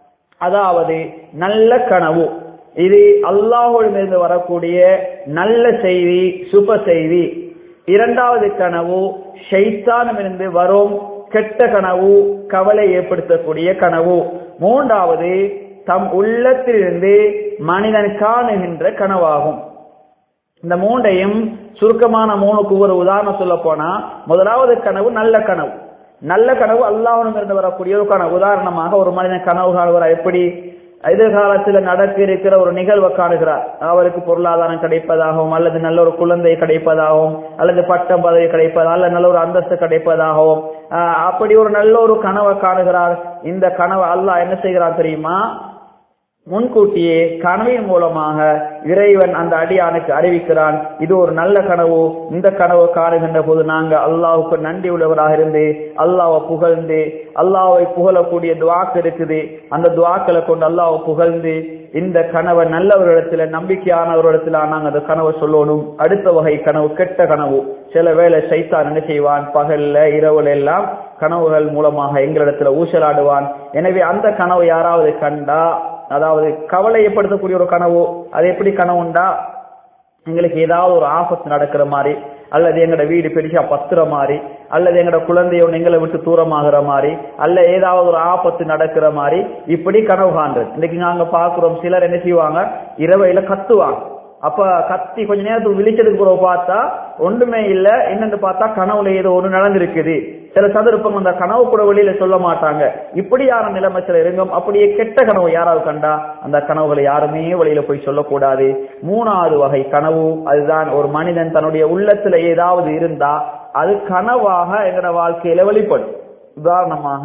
அதாவது நல்ல கனவு இது அல்லாஹோடிலிருந்து வரக்கூடிய நல்ல செய்தி சுப செய்தி இரண்டாவது கனவு ஷைத்தானிலிருந்து வரும் கெட்ட கனவு கவலை ஏற்படுத்தக்கூடிய கனவு மூன்றாவது தம் உள்ளத்திலிருந்து மனிதன் காணுகின்ற கனவாகும் இந்த மூன்றையும் சுருக்கமான மூணுக்கு ஒரு உதாரணம் சொல்ல போனா முதலாவது கனவு நல்ல கனவு நல்ல கனவு அல்லாஹிடம் இருந்து வரக்கூடிய ஒரு கனவு உதாரணமாக ஒரு மனிதன் கனவு காணுகிறார் எப்படி எதிர்காலத்தில் நடக்க இருக்கிற ஒரு நிகழ்வை காணுகிறார் அவருக்கு பொருளாதாரம் கிடைப்பதாகவும் அல்லது நல்ல ஒரு குழந்தை கிடைப்பதாகவும் அல்லது பட்டம் பதவி கிடைப்பதா அல்லது நல்ல ஒரு அந்தஸ்து கிடைப்பதாகவும் அப்படி ஒரு நல்ல ஒரு கனவை காணுகிறார் இந்த கனவை அல்லாஹ் என்ன செய்கிறார் தெரியுமா முன்கூட்டியே கனவின் மூலமாக இறைவன் அந்த அடியானுக்கு அறிவிக்கிறான் இது ஒரு நல்ல கனவு இந்த கனவு காணுகின்ற போது நாங்க அல்லாவுக்கு நன்றி உள்ளவராக இருந்து அல்லாவை புகழ்ந்து அல்லாவை புகழக்கூடிய துவாக்கு இருக்குது அந்த துவாக்களை கொண்டு அல்லாவை புகழ்ந்து இந்த கனவை நல்லவரிடத்துல நம்பிக்கையானவரிடத்துல நாங்க அந்த கனவை சொல்லணும் அடுத்த வகை கனவு கெட்ட கனவு சில வேளை சைத்தான் என்ன செய்வான் பகல்ல இரவுல எல்லாம் கனவுகள் மூலமாக எங்களிடத்துல ஊசலாடுவான் எனவே அந்த கனவு யாராவது கண்டா அதாவது கவலை ஏற்படுத்தக்கூடிய ஒரு கனவு அது எப்படி கனவுண்டா எங்களுக்கு ஏதாவது ஒரு ஆபத்து நடக்கிற மாதிரி அல்லது எங்கட வீடு பெருசா பத்துற மாதிரி அல்லது எங்கட குழந்தையோட எங்களை விட்டு தூரமாகிற மாதிரி அல்ல ஏதாவது ஒரு ஆபத்து நடக்கிற மாதிரி இப்படி கனவு காண்றது இன்னைக்கு நாங்க பாக்குறோம் சிலர் என்ன செய்வாங்க இரவையில கத்துவாங்க அப்ப கத்தி கொஞ்ச நேரத்துக்கு விழிச்சதுக்கு பிறகு பார்த்தா ஒன்றுமே இல்ல என்னன்னு பார்த்தா கனவுல ஏதோ ஒண்ணு நடந்திருக்குது சில சந்தர்ப்பங்கள் அந்த கனவு கூட வெளியில சொல்ல மாட்டாங்க இப்படியான நிலைமை சில இருங்கும் அப்படியே கெட்ட கனவு யாராவது கண்டா அந்த கனவுகளை யாருமே வெளியில போய் சொல்லக்கூடாது மூணாவது வகை கனவு அதுதான் ஒரு மனிதன் தன்னுடைய உள்ளத்துல ஏதாவது இருந்தா அது கனவாக எங்கட வாழ்க்கையில வெளிப்படும் உதாரணமாக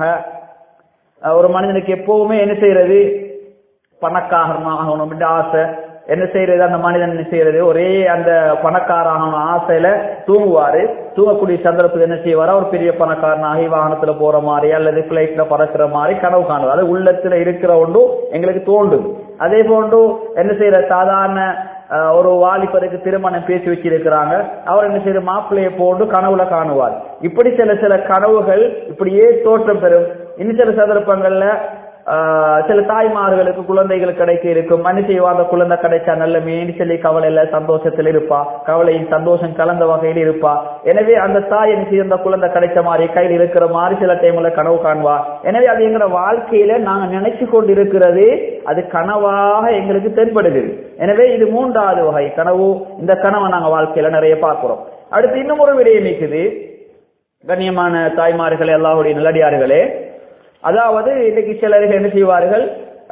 அஹ், ஒரு மனிதனுக்கு எப்பவுமே என்ன செய்யறது பணக்காரனாகணும் என்ற ஆசை என்ன செய்யறது அந்த மனிதன் என்ன செய்யறது ஒரே அந்த பணக்காரனாகணும் ஆசையில தூங்குவாரு தூங்கக்கூடிய சந்தர்ப்பத்தில் என்ன செய்வாரா ஒரு பெரிய பணக்காரனாகி வாகனத்துல போற மாதிரி அல்லது பிளைட்ல பறக்கிற மாதிரி கனவு காணுவார் அது உள்ளத்துல இருக்கிற ஒன்றும் எங்களுக்கு தோன்றுது அதே போன்று என்ன செய்யற சாதாரண அஹ், ஒரு வாலிபருக்கு திருமணம் பேசி வச்சிருக்கிறாங்க அவர் என்ன செய்யற மாப்பிள்ளையை போன்று கனவுல காணுவார் இப்படி சில சில கனவுகள் இப்படியே தோற்றம் பெறும் இன்னும் சில சந்தர்ப்பங்கள்ல ஆஹ் சில தாய்மார்களுக்கு குழந்தைகள் கிடைக்க இருக்கும் மனு செய்வா அந்த குழந்தை கிடைச்சா நல்ல மேனி சொல்லி கவலையில சந்தோஷத்தில் இருப்பா கவலையின் சந்தோஷம் கலந்த வகையில் இருப்பா எனவே அந்த தாய் என்ன செய்ய அந்த குழந்தை கிடைச்ச மாதிரி கையில் இருக்கிற மாதிரி சில டைம்ல கனவு காண்பா எனவே அது எங்களோட வாழ்க்கையில நாங்க நினைச்சு கொண்டு இருக்கிறது அது கனவாக எங்களுக்கு தென்படுகிறது எனவே இது மூன்றாவது வகை கனவு இந்த கனவை நாங்க வாழ்க்கையில நிறைய பார்க்கிறோம் அடுத்து இன்னும் ஒரு விடயம் இருக்குது கண்ணியமான தாய்மார்களே எல்லாருடைய நல்லடியார்களே அதாவது இன்னைக்கு சிலர்கள் என்ன செய்வார்கள்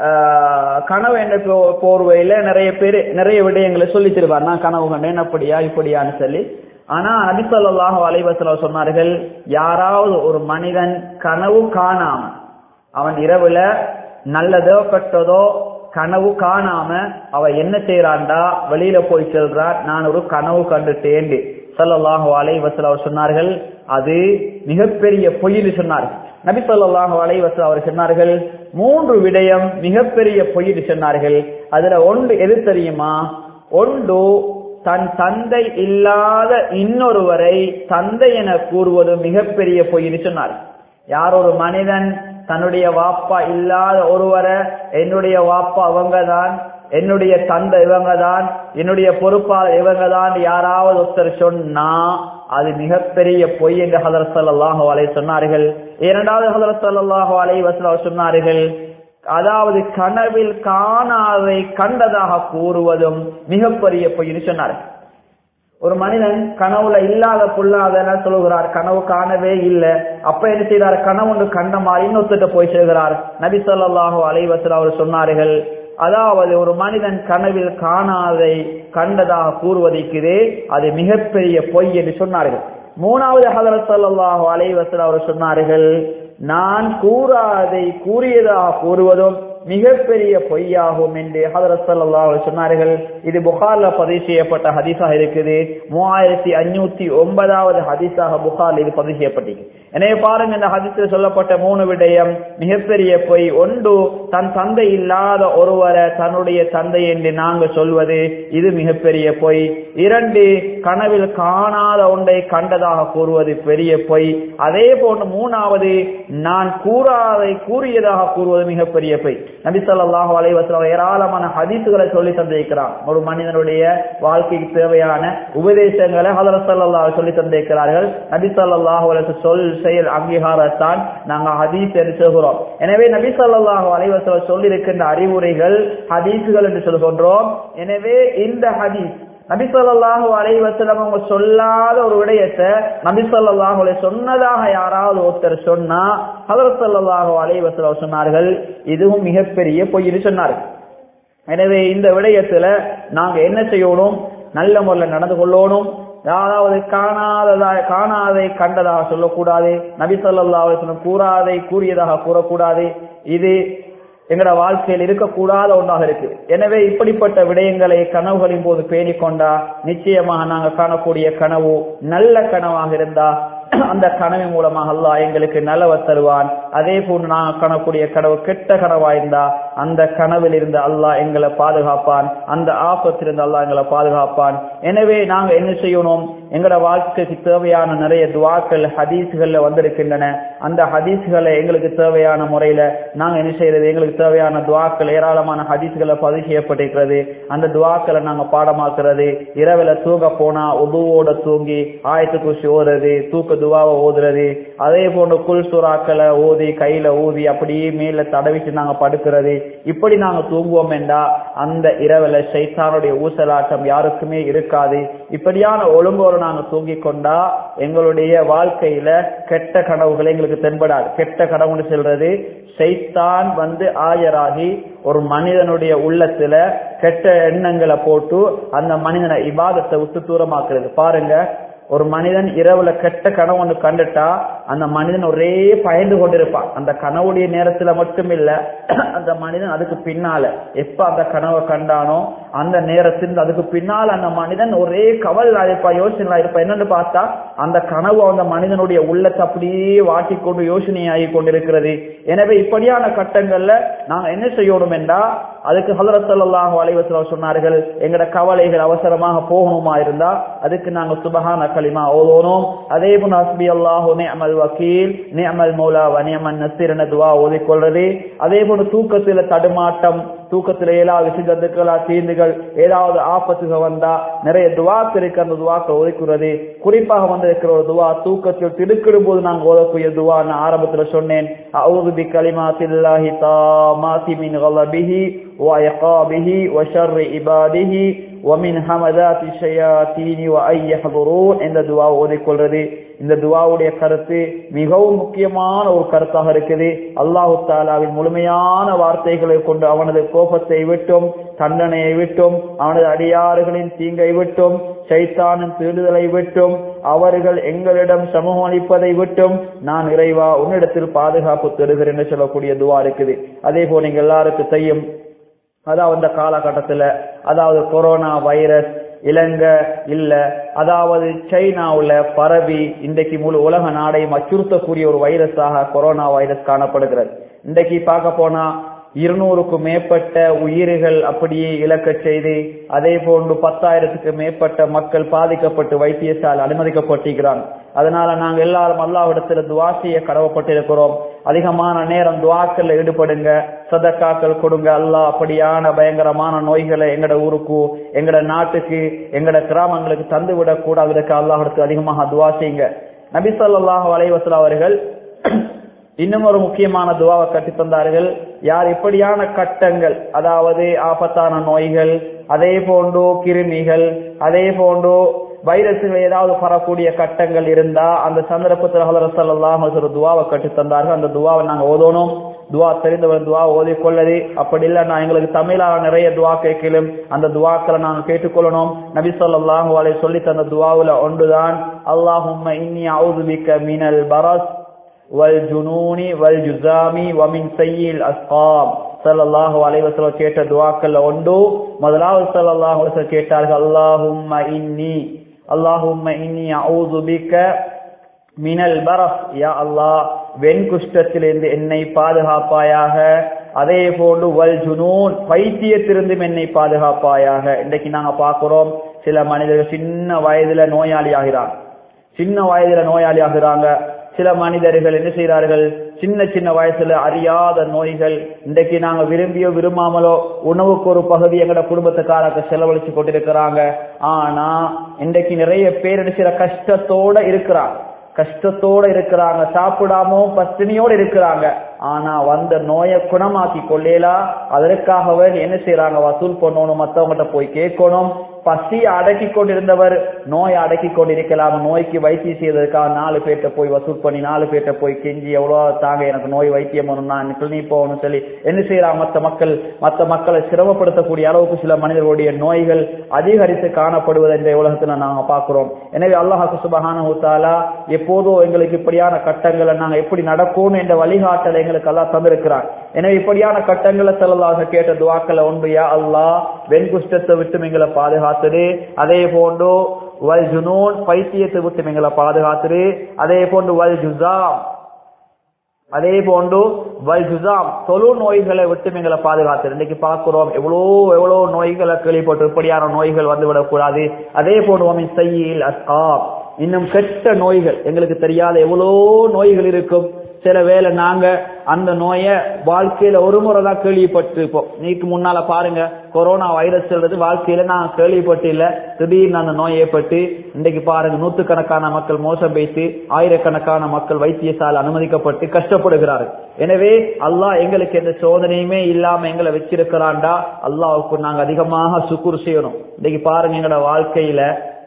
ஆஹ், கனவு என்ற போ- போர்வையில நிறைய பேர் நிறைய விடயங்களை சொல்லி தருவார் நான் கனவு கண்டேன் அப்படியா இப்படியான்னு சொல்லி ஆனா நபிசல்லாஹு அலைவசல சொன்னார்கள் யாராவது ஒரு மனிதன் கனவு காணாம அவன் இரவுல நல்லதோ கெட்டதோ கனவு காணாம அவ என்ன செய்யறான்டா வெளியில போய் செல்றான் நான் ஒரு கனவு கண்டுட்டேன் ஸல்லல்லாஹு அலைஹி வஸல்லம் அவர் சொன்னார்கள் அது மிகப்பெரிய பொய்ன்னு சொன்னார்கள் நபி ஸல்லல்லாஹு அலைஹி வஸல்லம் அவர் சொன்னார்கள் மூன்று விடயம் மிகப்பெரிய பொய்ன்னு சொன்னார்கள் அதுல ஒன்று எது தெரியுமா ஒன்று தன் தந்தை இல்லாத இன்னொருவரை தந்தை என கூறுவது மிகப்பெரிய பொய்ன்னு சொன்னார் யார் ஒரு மனிதன் தன்னுடைய வாப்பா இல்லாத ஒருவரை என்னுடைய வாப்பா அவங்கதான் என்னுடைய தந்தை இவங்க தான் என்னுடைய பொறுப்பாளர் இவங்க தான் யாராவது ஒருத்தர் சொன்னா அது மிகப்பெரிய பொய் என்று ஹதரத் ஸல்லல்லாஹு அலைஹி சொன்னார்கள் இரண்டாவது ஹதரத் ஸல்லல்லாஹு அலைஹி வஸல்லம் சொன்னார்கள் அதாவது கனவில் காணாதை கண்டதாக கூறுவதும் மிகப்பெரிய பொய்ன்னு சொன்னார்கள் ஒரு மனிதன் கனவுல இல்லாத பொல்லாத சொல்லுகிறார் கனவு காணவே இல்லை அப்ப என்ன செய்தார் கனவு ஒன்று கண்ட மாதிரி இன்னொருத்த போய் சொல்கிறார் நபி ஸல்லல்லாஹு அலைஹி வஸல்லம் அவர் சொன்னார்கள் அதாவது ஒரு மனிதன் கனவில் காணாதை கண்டதாக கூறுவதற்கிறே அது மிகப்பெரிய பொய் என்று சொன்னார்கள் மூணாவது ஹதரத் ஸல்லல்லாஹு அலைஹி வஸல்லம் அவர் சொன்னார்கள் நான் கூறாதை கூறியதாக கூறுவதும் மிகப்பெரிய பொய்யாகும் என்று ஹதரத் ஸல்லல்லாஹு அலைஹி சொன்னார்கள் இது புகார்ல பதிவு செய்யப்பட்ட ஹதீஸாக இருக்குது மூவாயிரத்தி அஞ்சூத்தி ஒன்பதாவது ஹதீஸாக புகார்ல இது பதிவு செய்யப்பட்டிருக்கு எனவே பாருங்க இந்த ஹதீஸில் சொல்லப்பட்ட மூணு விடயம் மிகப்பெரிய பொய் ஒன்று தன் தந்தை இல்லாத ஒருவரை தன்னுடைய தந்தை என்று நாங்கள் சொல்வது இது மிகப்பெரிய பொய் இரண்டு கனவில் காணாத ஒன்றை கண்டதாக கூறுவது பெரிய பொய் அதே போன்று மூணாவது நான் கூறாதை கூறியதாக கூறுவது மிகப்பெரிய பொய் நபி ஸல்லல்லாஹு அலைஹி வஸல்லம் ஏராளமான ஹதீஸுகளை சொல்லி தந்திருக்கிறார் ஒரு மனிதனுடைய வாழ்க்கைக்கு தேவையான உபதேசங்களை ஹதரத் ஸல்லல்லாஹு அலைஹி சொல்லி தந்திருக்கிறார்கள் நபி ஸல்லல்லாஹு அலைஹி வஸல்லம் சொல் செயல் அங்கீகாரத்தான் நாங்கள் ஹதீஸ் என்று சொல்கிறோம் எனவே நபி ஸல்லல்லாஹு அலைஹி வஸல்லம் சொல்லி இருக்கின்ற அறிவுரைகள் ஹதீஸுகள் என்று சொல்கின்றோம் எனவே இந்த ஹதீஸ் நபி ஸல்லல்லாஹு அலைஹி வஸல்லம் அவங்க சொல்லாத ஒரு விடயத்தை நபி ஸல்லல்லாஹு அலைஹி சொன்னதாக யாராவது ஒருத்தர் சொன்னா ஹதரத் ஸல்லல்லாஹு அலைஹி வஸல்லம் சொன்னார்கள் இதுவும் மிகப்பெரிய பொய்ன்னு சொன்னார்கள் எனவே இந்த விடயத்துல நாங்க என்ன செய்யணும் நல்ல முறையில் நடந்து கொள்ளணும் யாராவது காணாததா காணாதை கண்டதாக சொல்லக்கூடாது நபி ஸல்லல்லாஹு அலைஹி வஸல்லம் கூறாதை கூறியதாக கூறக்கூடாது இது எங்களோட வாழ்க்கையில் இருக்கக்கூடாத ஒன்றாக இருக்கு எனவே இப்படிப்பட்ட விடயங்களை கனவுகளின் போது பேணிக்கொண்டா நிச்சயமாக நாங்கள் காணக்கூடிய கனவு நல்ல கனவாக இருந்தா அந்த கனவின் மூலமாக அல்லாஹ் எங்களுக்கு நலவ தருவான் அதே போன்று நாங்கள் காணக்கூடிய கனவு கெட்ட கனவா இருந்தா அந்த கனவில் இருந்து அல்லாஹ் எங்களை பாதுகாப்பான் அந்த ஆபத்திலிருந்து அல்லாஹ் எங்களை பாதுகாப்பான் எனவே நாங்க என்ன செய்யணும் எங்களோட வாழ்க்கைக்கு தேவையான நிறைய துவாக்கள் ஹதீஸ்கள்ல வந்திருக்கின்றன அந்த ஹதீஸ்களை எங்களுக்கு தேவையான முறையில நாங்க என்ன செய்யறது எங்களுக்கு தேவையான துவாக்கள் ஏராளமான ஹதீஸ்களை பதிவு செய்யப்பட்டிருக்கிறது அந்த துவாக்களை நாங்க பாடமாக்குறது இரவுல தூங்க போனா உதுவோட தூங்கி ஆயத்து குஷி ஓதுறது தூக்க துவாவை ஓதுறது அதே போன்று குல் சுறாக்களை ஓதி கையில ஊதி அப்படியே மேல தடவிட்டு நாங்க படுக்கிறது இப்படி நாங்க தூங்குவோம் என்றா அந்த இரவுல சைத்தானுடைய ஊசலாட்டம் யாருக்குமே இருக்காது இப்படியான ஒழுங்கோடு நாங்க தூங்கிக் கொண்டா எங்களுடைய வாழ்க்கையில கெட்ட கனவுகள் எங்களுக்கு தென்படாது கெட்ட கனவுன்னு சொல்றது சைத்தான் வந்து ஆயராகி ஒரு மனிதனுடைய உள்ளத்துல கெட்ட எண்ணங்களை போட்டு அந்த மனிதனை இபாதத்தை விட்டு தூரமாக்குறது பாருங்க ஒரு மனிதன் இரவுல கெட்ட கனவு ஒன்று கண்டுட்டா அந்த மனிதன் ஒரே பயந்து கொண்டிருப்பான் அந்த கனவுடைய நேரத்துல மட்டும் இல்ல அந்த மனிதன் அதுக்கு பின்னால எப்ப அந்த கனவை கண்டானோ அந்த நேரத்தில் அதுக்கு பின்னால் அந்த மனிதன் ஒரே கவல் இருப்பா யோசனை இருப்பா என்னன்னு பார்த்தா அந்த கனவு அந்த மனிதனுடைய உள்ளத்தை அப்படியே வாட்டி கொண்டு யோசனையாகி கொண்டிருக்கிறது எனவே இப்படியான கட்டங்கள்ல நாங்க என்ன செய்யணும் என்றா அதுக்கு ஹலரத்தல்லாஹு அலைவசலம் சொன்னார்கள் எங்கட கவலைகள் அவசரமாக போகணுமா இருந்தா அதுக்கு நாங்க சுபஹான களிமா ஓதோனோம் அதே போல ஹஸ்பி அல்லாஹு நிஅமல் வக்கீல் நிஅமல் மௌலா வ நிஅமன் நசீர் என துவா ஓதிக்கொள்றது அதே போல தூக்கத்துல தடுமாட்டம் தூக்கத்துல ஏதாவது விசிகத்துக்களா தீந்துகள் ஏதாவது ஆபத்துகள் வந்தா நிறைய துவாக்கு இருக்கு அந்த துவாக்கள் ஒதுக்குறது குறிப்பாக வந்து இருக்கிற ஒரு துவா தூக்கத்தில் திடுக்கிடும் போது நாங்க ஓதக்கூடிய துவா நான் ஆரம்பத்துல சொன்னேன் அவுது பி கலிமாத்தில்லாஹி தாமாத்தி மின் கலபிஹி وعقابه وشر عباده ومن همذات الشياطين وأن يحضرون இந்த துவா ஓதிக்கொள்றது இந்த துவாவுடைய கருத்து மிகவும் முக்கியமான ஒரு கருத்தாக இருக்குது அல்லாஹு தாலாவின் முழுமையான வார்த்தைகளை கொண்டு அவனது கோபத்தை விட்டும் தண்டனையை விட்டும் அவனது அடியாறுகளின் தீங்கை விட்டும் சைத்தானின் திருடுதலை விட்டும் அவர்கள் எங்களிடம் சமூகம் அளிப்பதை விட்டும் நான் இறைவா உன்னிடத்தில் பாதுகாப்பு தருகிறேன் என்று சொல்லக்கூடிய துவா இருக்குது அதே போல் நீங்க எல்லாருக்கும் செய்யும் அதாவது அந்த காலகட்டத்துல அதாவது கொரோனா வைரஸ் இலங்க இல்ல அதாவது சைனாவுல பரவி இன்றைக்கு முழு உலக நாடையும் அச்சுறுத்தக்கூடிய ஒரு வைரஸாக கொரோனா வைரஸ் காணப்படுகிறது இன்றைக்கு பார்க்க போனா இருநூறுக்கும் மேற்பட்ட உயிர்கள் அப்படியே இழக்க செய்து அதே போன்று பத்தாயிரத்துக்கு மேற்பட்ட மக்கள் பாதிக்கப்பட்டு வைத்தியசாலை அனுமதிக்கப்பட்டிருக்கிறாங்க அதனால நாங்க எல்லாரும் அல்லாவிடத்துல துவா செய்ய கடவுப்பட்டிருக்கிறோம் அதிகமான நேரம் துவாக்கல்ல ஈடுபடுங்க சதக்காக்கள் கொடுங்க அல்லாஹ் அப்படியான பயங்கரமான நோய்களை எங்கட ஊருக்கு எங்கட நாட்டுக்கு எங்கட கிராமங்களுக்கு தந்து விடக் கூடாததுக்கு அல்லாஹிடத்துக்கு அதிகமாக துவா செய்யுங்க நபி ஸல்லல்லாஹு அலைஹி வஸல்லம் அவர்கள் இன்னும் ஒரு முக்கியமான துவாவை கட்டி தந்தார்கள் யார் இப்படியான கட்டங்கள் அதாவது ஆபத்தான நோய்கள் அதே போன்று கிருமிகள் அதே போன்று வைரசுகள் ஏதாவது பரக்கூடிய கட்டங்கள் இருந்தா அந்த சந்தர்ப்பத்தில் ஹலர் சல்லாஹ் ஒரு துவாவை கட்டி தந்தார்கள் அந்த துவாவை நாங்க ஓதணும் துவா தெரிந்தவர் துவா ஓதிக்கொள்ளது அப்படி இல்ல நான் எங்களுக்கு தமிழாக நிறைய துவா கேட்கலும் அந்த துவாக்களை நாங்க கேட்டுக்கொள்ளணும் நபி சொல்லாஹு அலை சொல்லி தந்த துவாவுல ஒன்றுதான் அல்லாஹும் இன்னி அவுதுபிக்க மினல் பரஸ் والجنون والجزام ومن سيء الاسقام ஸல்லல்லாஹு அலைஹி வஸல்லம் கேட்ட துஆக்கள்ல ஒன்று முதலாவது ஸல்லல்லாஹு அலைஹி வஸல்லம் கேட்டார்கள் அல்லாஹும்ம இன்னி அல்லாஹும்ம இன்னி அஊது பிக்க மினல் பரஸ் யா அல்லாஹ் வெண்குஷ்டத்திலிருந்து என்னை பாதுகாப்பாயாக அதே போன்று வல் ஜுனூன் பைத்தியத்திலிருந்தும் என்னை பாதுகாப்பாயாக இன்றைக்கு நாங்க பார்க்கிறோம் சில மனிதர்கள் சின்ன வயதுல நோயாளி ஆகிறாங்க சின்ன வயதுல நோயாளி ஆகுறாங்க சில மனிதர்கள் என்ன செய்கிறார்கள் சின்ன சின்ன வயசுல அறியாத நோய்கள் இன்றைக்கு நாங்க விரும்பியோ விரும்பாமலோ உணவுக்கு ஒரு பகுதி எங்கட குடும்பத்துக்காரங்க செலவழிச்சு கொண்டிருக்கிறாங்க ஆனா இன்றைக்கு நிறைய பேர் என்ன செய்யற கஷ்டத்தோட இருக்கிறாங்க கஷ்டத்தோட இருக்கிறாங்க சாப்பிடாம பத்தினியோட இருக்கிறாங்க ஆனா வந்த நோயை குணமாக்கி கொள்ளேலா அதற்காகவே என்ன செய்யறாங்க வசூல் பண்ணணும் மத்தவங்ககிட்ட போய் கேட்கணும் பசி அடக்கி கொண்டிருந்தவர் நோய் அடக்கி கொண்டிருக்கலாம் நோய்க்கு வைத்தியம் செய்வதற்காக நாலு பேர்ட்ட போய் வசூல் பண்ணி நாலு பேர்ட்ட போய் கெஞ்சி எவ்வளவு தாங்க எனக்கு நோய் வைத்தியம் பண்ணணும் நான் கிளினிக் போகணும்னு சொல்லி என்ன செய்யறாங்க மற்ற மக்கள் மற்ற மக்களை சிரமப்படுத்தக்கூடிய அளவுக்கு சில மனிதர்களுடைய நோய்கள் அதிகரித்து காணப்படுவதை இந்த உலகத்துல நாங்க பாக்குறோம் எனவே அல்லாஹு சுபஹான ஊத்தாலா எப்போதோ எங்களுக்கு இப்படியான கட்டங்களை நாங்க எப்படி நடக்கும் என்ற வழிகாட்டலை எங்களுக்கு எல்லாம் தந்திருக்கிறார் எனவே இப்படியான கட்டங்களை செல்லலாக கேட்ட துவாக்களை ஒன்றியா அல்லாஹ் வெண்குஷ்டத்தை விட்டு எங்களை பாதுகாத்துடு அதே போன்று வல் ஜுனூன் பைத்தியத்தை விட்டு எங்களை பாதுகாத்துடு அதே போன்று வல் ஜுசாம் அதே போன்று வல் ஜுசாம் தொழு நோய்களை விட்டு எங்களை பாதுகாத்து இன்னைக்கு பார்க்கிறோம் எவ்வளோ எவ்வளோ நோய்களை கேள்விப்பட்டு இப்படியான நோய்கள் வந்து விடக்கூடாது அதே போன்று செய்யில் அஸ்காப் இன்னும் கெட்ட நோய்கள் எங்களுக்கு தெரியாத எவ்வளோ நோய்கள் இருக்கும் சில வேளை நாங்க அந்த நோயை வாழ்க்கையில ஒரு முறை தான் கேள்விப்பட்டிருப்போம் நீக்கு முன்னால பாருங்க கொரோனா வைரஸ் சொல்றது வாழ்க்கையில நான் கேள்விப்பட்டு இல்ல திடீர்னு அந்த நோய் ஏற்பட்டு இன்றைக்கு பாருங்க நூத்துக்கணக்கான மக்கள் மோசம் பேசி ஆயிரக்கணக்கான மக்கள் வைத்தியசாலை அனுமதிக்கப்பட்டு கஷ்டப்படுகிறார்கள் எனவே அல்லாஹ் எங்களுக்கு எந்த சோதனையுமே இல்லாம எங்களை வச்சிருக்கிறான்டா அல்லாவுக்கு நாங்க அதிகமாக சுக்குர் செய்யணும் இன்னைக்கு பாருங்க எங்களோட வாழ்க்கையில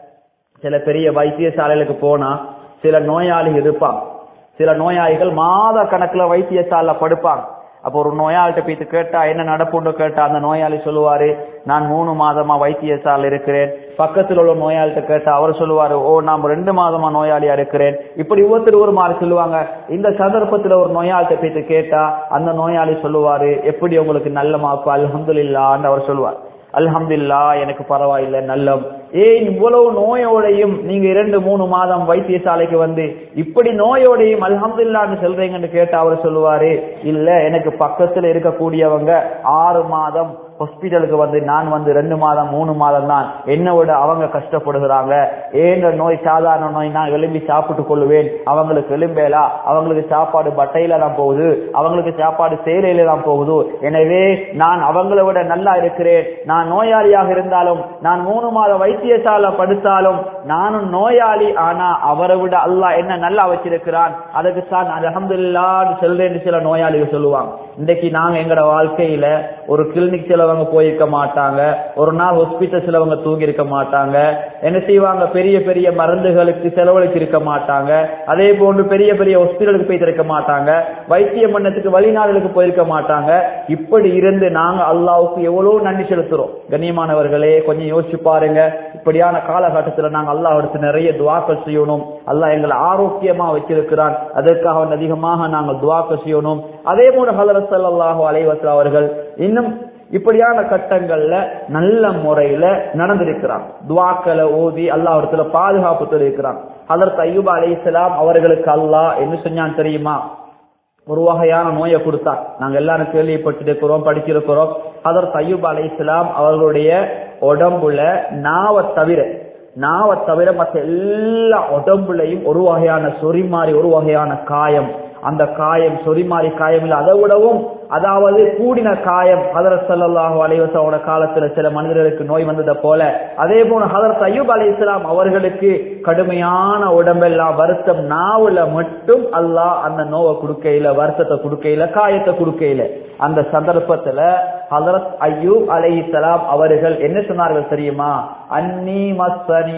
சில பெரிய வைத்தியசாலைகளுக்கு போனா சில நோயாளிகள் இருப்பாங்க சில நோயாளிகள் மாத கணக்குல வைத்தியசாலைல படுப்பாங்க அப்போ ஒரு நோயாளிட்ட போயிட்டு கேட்டா என்ன நடப்புன்னு கேட்டா அந்த நோயாளி சொல்லுவாரு நான் மூணு மாதமா வைத்தியசாலை இருக்கிறேன் பக்கத்தில் உள்ள நோயாளிட்ட கேட்டா அவர் சொல்லுவாரு ஓ நான் ரெண்டு மாதமா நோயாளியா இருக்கிறேன் இப்படி ஒவ்வொருத்தர் ஒரு மாதிரி சொல்லுவாங்க இந்த சந்தர்ப்பத்துல ஒரு நோயாளிட்ட போயிட்டு கேட்டா அந்த நோயாளி சொல்லுவாரு எப்படி உங்களுக்கு நல்ல மாப்பு அல்ஹம்துலில்லான்னு அவர் சொல்லுவார் அல்ஹம்துல்லா எனக்கு பரவாயில்லை நல்லம் ஏன் இவ்வளவு நோயோடையும் நீங்க இரண்டு மூணு மாதம் வைத்தியசாலைக்கு வந்து இப்படி நோயோடையும் அல்ஹம்துல்லான்னு சொல்றீங்கன்னு கேட்டா அவர் சொல்லுவாரு இல்ல எனக்கு பக்கத்துல இருக்கக்கூடியவங்க ஆறு மாதம் ஹாஸ்பிட்டலுக்கு வந்து நான் வந்து ரெண்டு மாதம் மூணு மாதம் தான் என்னை விட அவங்க கஷ்டப்படுகிறாங்க ஏங்க நோய் சாதாரண நோய் நான் எலும்பி சாப்பிட்டு கொள்ளுவேன் அவங்களுக்கு எலும்பேலா அவங்களுக்கு சாப்பாடு பட்டையில தான் போகுது அவங்களுக்கு சாப்பாடு சேலையில தான் போகுது எனவே நான் அவங்கள விட நல்லா இருக்கிறேன் நான் நோயாளியாக இருந்தாலும் நான் மூணு மாதம் வைத்தியசாலை படுத்தாலும் நானும் நோயாளி ஆனா அவரை விட அல்லாஹ் என்ன நல்லா வச்சிருக்கிறான் அதுக்கு தான் அலமதுல்லான்னு சொல்றேன்னு சில நோயாளிகள் சொல்லுவாங்க இன்றைக்கு நாங்க எங்கட வாழ்க்கையில ஒரு கிளினிக் சிலவங்க போயிருக்க மாட்டாங்க ஒரு நாள் ஹாஸ்பிட்டல் சிலவங்க தூங்கி இருக்க மாட்டாங்க என்ன செய்வாங்க பெரிய பெரிய மருந்துகளுக்கு செலவழிச்சு இருக்க மாட்டாங்க அதே போன்று பெரிய பெரிய ஹாஸ்பிட்டலுக்கு போய் இருக்க மாட்டாங்க வைத்திய மன்னத்துக்கு வெளிநாடுகளுக்கு போயிருக்க மாட்டாங்க இப்படி இருந்து நாங்க அல்லாவுக்கு எவ்வளவு நன்றி செலுத்துறோம் கண்ணியமானவர்களே கொஞ்சம் யோசிச்சு பாருங்க இப்படியான காலகட்டத்துல நாங்க அல்லாஹ் எடுத்து நிறைய துவாக்கள் செய்யணும் அல்லாஹ் எங்களை ஆரோக்கியமா வச்சிருக்கிறான் அதற்காக அதிகமாக நாங்கள் துவாக்கள் செய்யணும் அதே போல ஹலரத் சல்லாஹு அலைவசல் அவர்கள் இன்னும் இப்படியான கட்டங்கள்ல நல்ல முறையில நடந்திருக்கிறான் துவாக்களை ஓதி அல்லாஹ் இடத்துல பாதுகாப்பு தெரிவிக்கிறான் ஹலரத் ஐயூப் அலி இஸ்லாம் அவர்களுக்கு அல்லாஹ் என்ன செஞ்சான் தெரியுமா ஒரு வகையான நோயை கொடுத்தார் நாங்க எல்லாரும் கேள்விப்பட்டிருக்கிறோம் படிச்சிருக்கிறோம் ஹதரத் ஐயூப் அலி இஸ்லாம் அவர்களுடைய உடம்புல நாவை தவிர நாவை தவிர மற்ற எல்லா உடம்புலையும் ஒரு வகையான சொறி மாறி ஒரு வகையான காயம் அந்த காயம் சொறி மாறி காயம் இல்லை அதை விடவும் அதாவது கூடின காயம் ஹதரத் சல்லாஹூ அலைவசோட காலத்துல சில மனிதர்களுக்கு நோய் வந்ததை போல அதே போல ஹதரத் அய்யூப் அலி இஸ்லாம் அவர்களுக்கு கடுமையான உடம்பெல்லாம் வருத்தம் நாவுல மட்டும் அல்லாஹ் அந்த நோவை கொடுக்கையில வருத்தத்தை கொடுக்கையில காயத்தை கொடுக்கையில அந்த சந்தர்ப்பத்துல ஹதரத் அய்யூப் அலை இஸ்லாம் அவர்கள் என்ன சொன்னார்கள் தெரியுமா அன்னி மஸ்தனி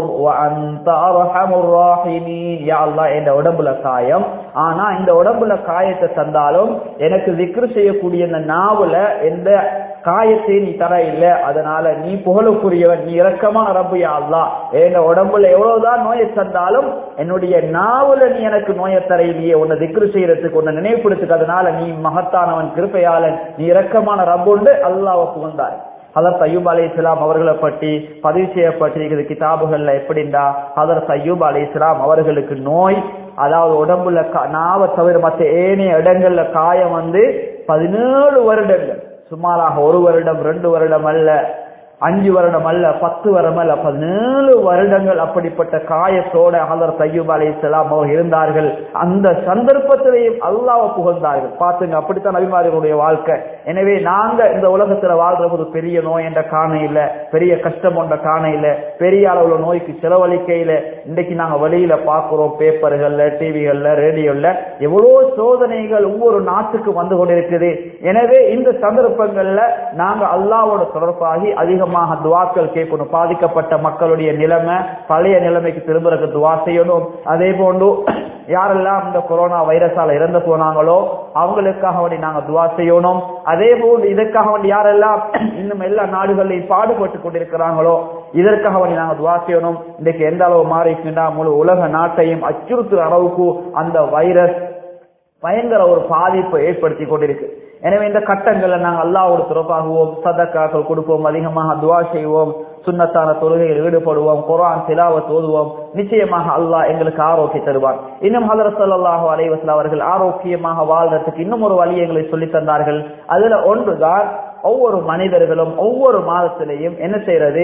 என்ற உடம்புல காயம் ஆனா இந்த உடம்புல காயத்தை தந்தாலும் எனக்கு விக்ரு செய்யக்கூடிய இந்த நாவல எந்த காயத்தை நீ தர இல்ல அதனால நீ புகழுக்குரியவன் நீ இறக்கமான ரப்பையா அல்லா எங்க உடம்புல எவ்வளவுதான் நோயை தந்தாலும் என்னுடைய நாவல நீ எனக்கு நோயை தர இல்லையே உன்னை திக்ரு செய்யறதுக்கு உன்னை நினைவுபடுத்துக்கு அதனால நீ மகத்தானவன் கிருப்பையாளன் நீ இறக்கமான ரப்புண்டு அல்லாவை புகழ்ந்தார் ஹதரத் அய்யூப் அலி இஸ்லாம் அவர்களை பற்றி பதிவு செய்யப்பட்டிருக்கிற கிதாபுகள்ல எப்படின்னா ஹதரத் அய்யூப் அலி இஸ்லாம் அவர்களுக்கு நோய் அதாவது உடம்புல நாவை தவிர மற்ற ஏனைய இடங்கள்ல காயம் வந்து பதினேழு வருடங்கள் சுமாராக ஒரு வருடம் ரெண்டு வருடம் அல்ல அஞ்சு வருடம் அல்ல பத்து வருடம் அல்ல பதினேழு வருடங்கள் அப்படிப்பட்ட காயத்தோட ஹலர் தையூப் அலி இஸ்லாம் அவர் இருந்தார்கள் அந்த சந்தர்ப்பத்திலேயும் அல்லாவை புகழ்ந்தார்கள் பார்த்துங்க அப்படித்தான் நபிமார்களுடைய வாழ்க்கை எனவே நாங்க இந்த உலகத்துல வாழ்ற போது பெரிய நோய் என்ற காண இல்ல பெரிய கஷ்டம் என்ற காண இல்ல பெரிய அளவுல நோய்க்கு செலவழிக்கையில இன்னைக்கு நாங்க வெளியில பாக்குறோம் பேப்பர்கள்ல டிவிகள்ல ரேடியோல எவ்வளவு சோதனைகள் ஒவ்வொரு நாட்டுக்கு வந்து கொண்டிருக்குது எனவே இந்த சந்தர்ப்பங்கள்ல நாங்க அல்லாவோட தொடர்பாகி அதிகம் அதிகமாக துவாக்கள் கேட்கணும் பாதிக்கப்பட்ட மக்களுடைய நிலைமை பழைய நிலைமைக்கு திரும்புறதுக்கு துவா செய்யணும் அதே போன்று யாரெல்லாம் இந்த கொரோனா வைரஸால இறந்து போனாங்களோ அவங்களுக்காக வேண்டி நாங்க துவா செய்யணும் அதே போன்று இதற்காக வேண்டி யாரெல்லாம் இன்னும் எல்லா நாடுகளையும் பாடுபட்டு கொண்டிருக்கிறாங்களோ இதற்காக வேண்டி நாங்க துவா செய்யணும் இன்றைக்கு எந்த அளவு மாறிக்குன்னா முழு உலக நாட்டையும் அச்சுறுத்துற அளவுக்கு அந்த வைரஸ் பயங்கர ஒரு பாதிப்பை ஏற்படுத்தி கொண்டிருக்கு எனவே இந்த கட்டங்கள்ல நாங்கள் அல்லாவோட துறப்பாகுவோம் சதக்காக்கள் கொடுப்போம் அதிகமாக துவா செய்வோம் சுண்ணத்தான தொழுகையில் ஈடுபடுவோம் குரான் திலாவத் ஓதுவோம் நிச்சயமாக அல்லாஹ் எங்களுக்கு ஆரோக்கியம் தருவார் இன்னும் ஹதரத் சல்லாஹு அலைவசல் அவர்கள் ஆரோக்கியமாக வாழ்றதுக்கு இன்னும் ஒரு வழி எங்களை சொல்லி தந்தார்கள் அதுல ஒன்றுதான் ஒவ்வொரு மனிதர்களும் ஒவ்வொரு மாதத்திலையும் என்ன செய்யறது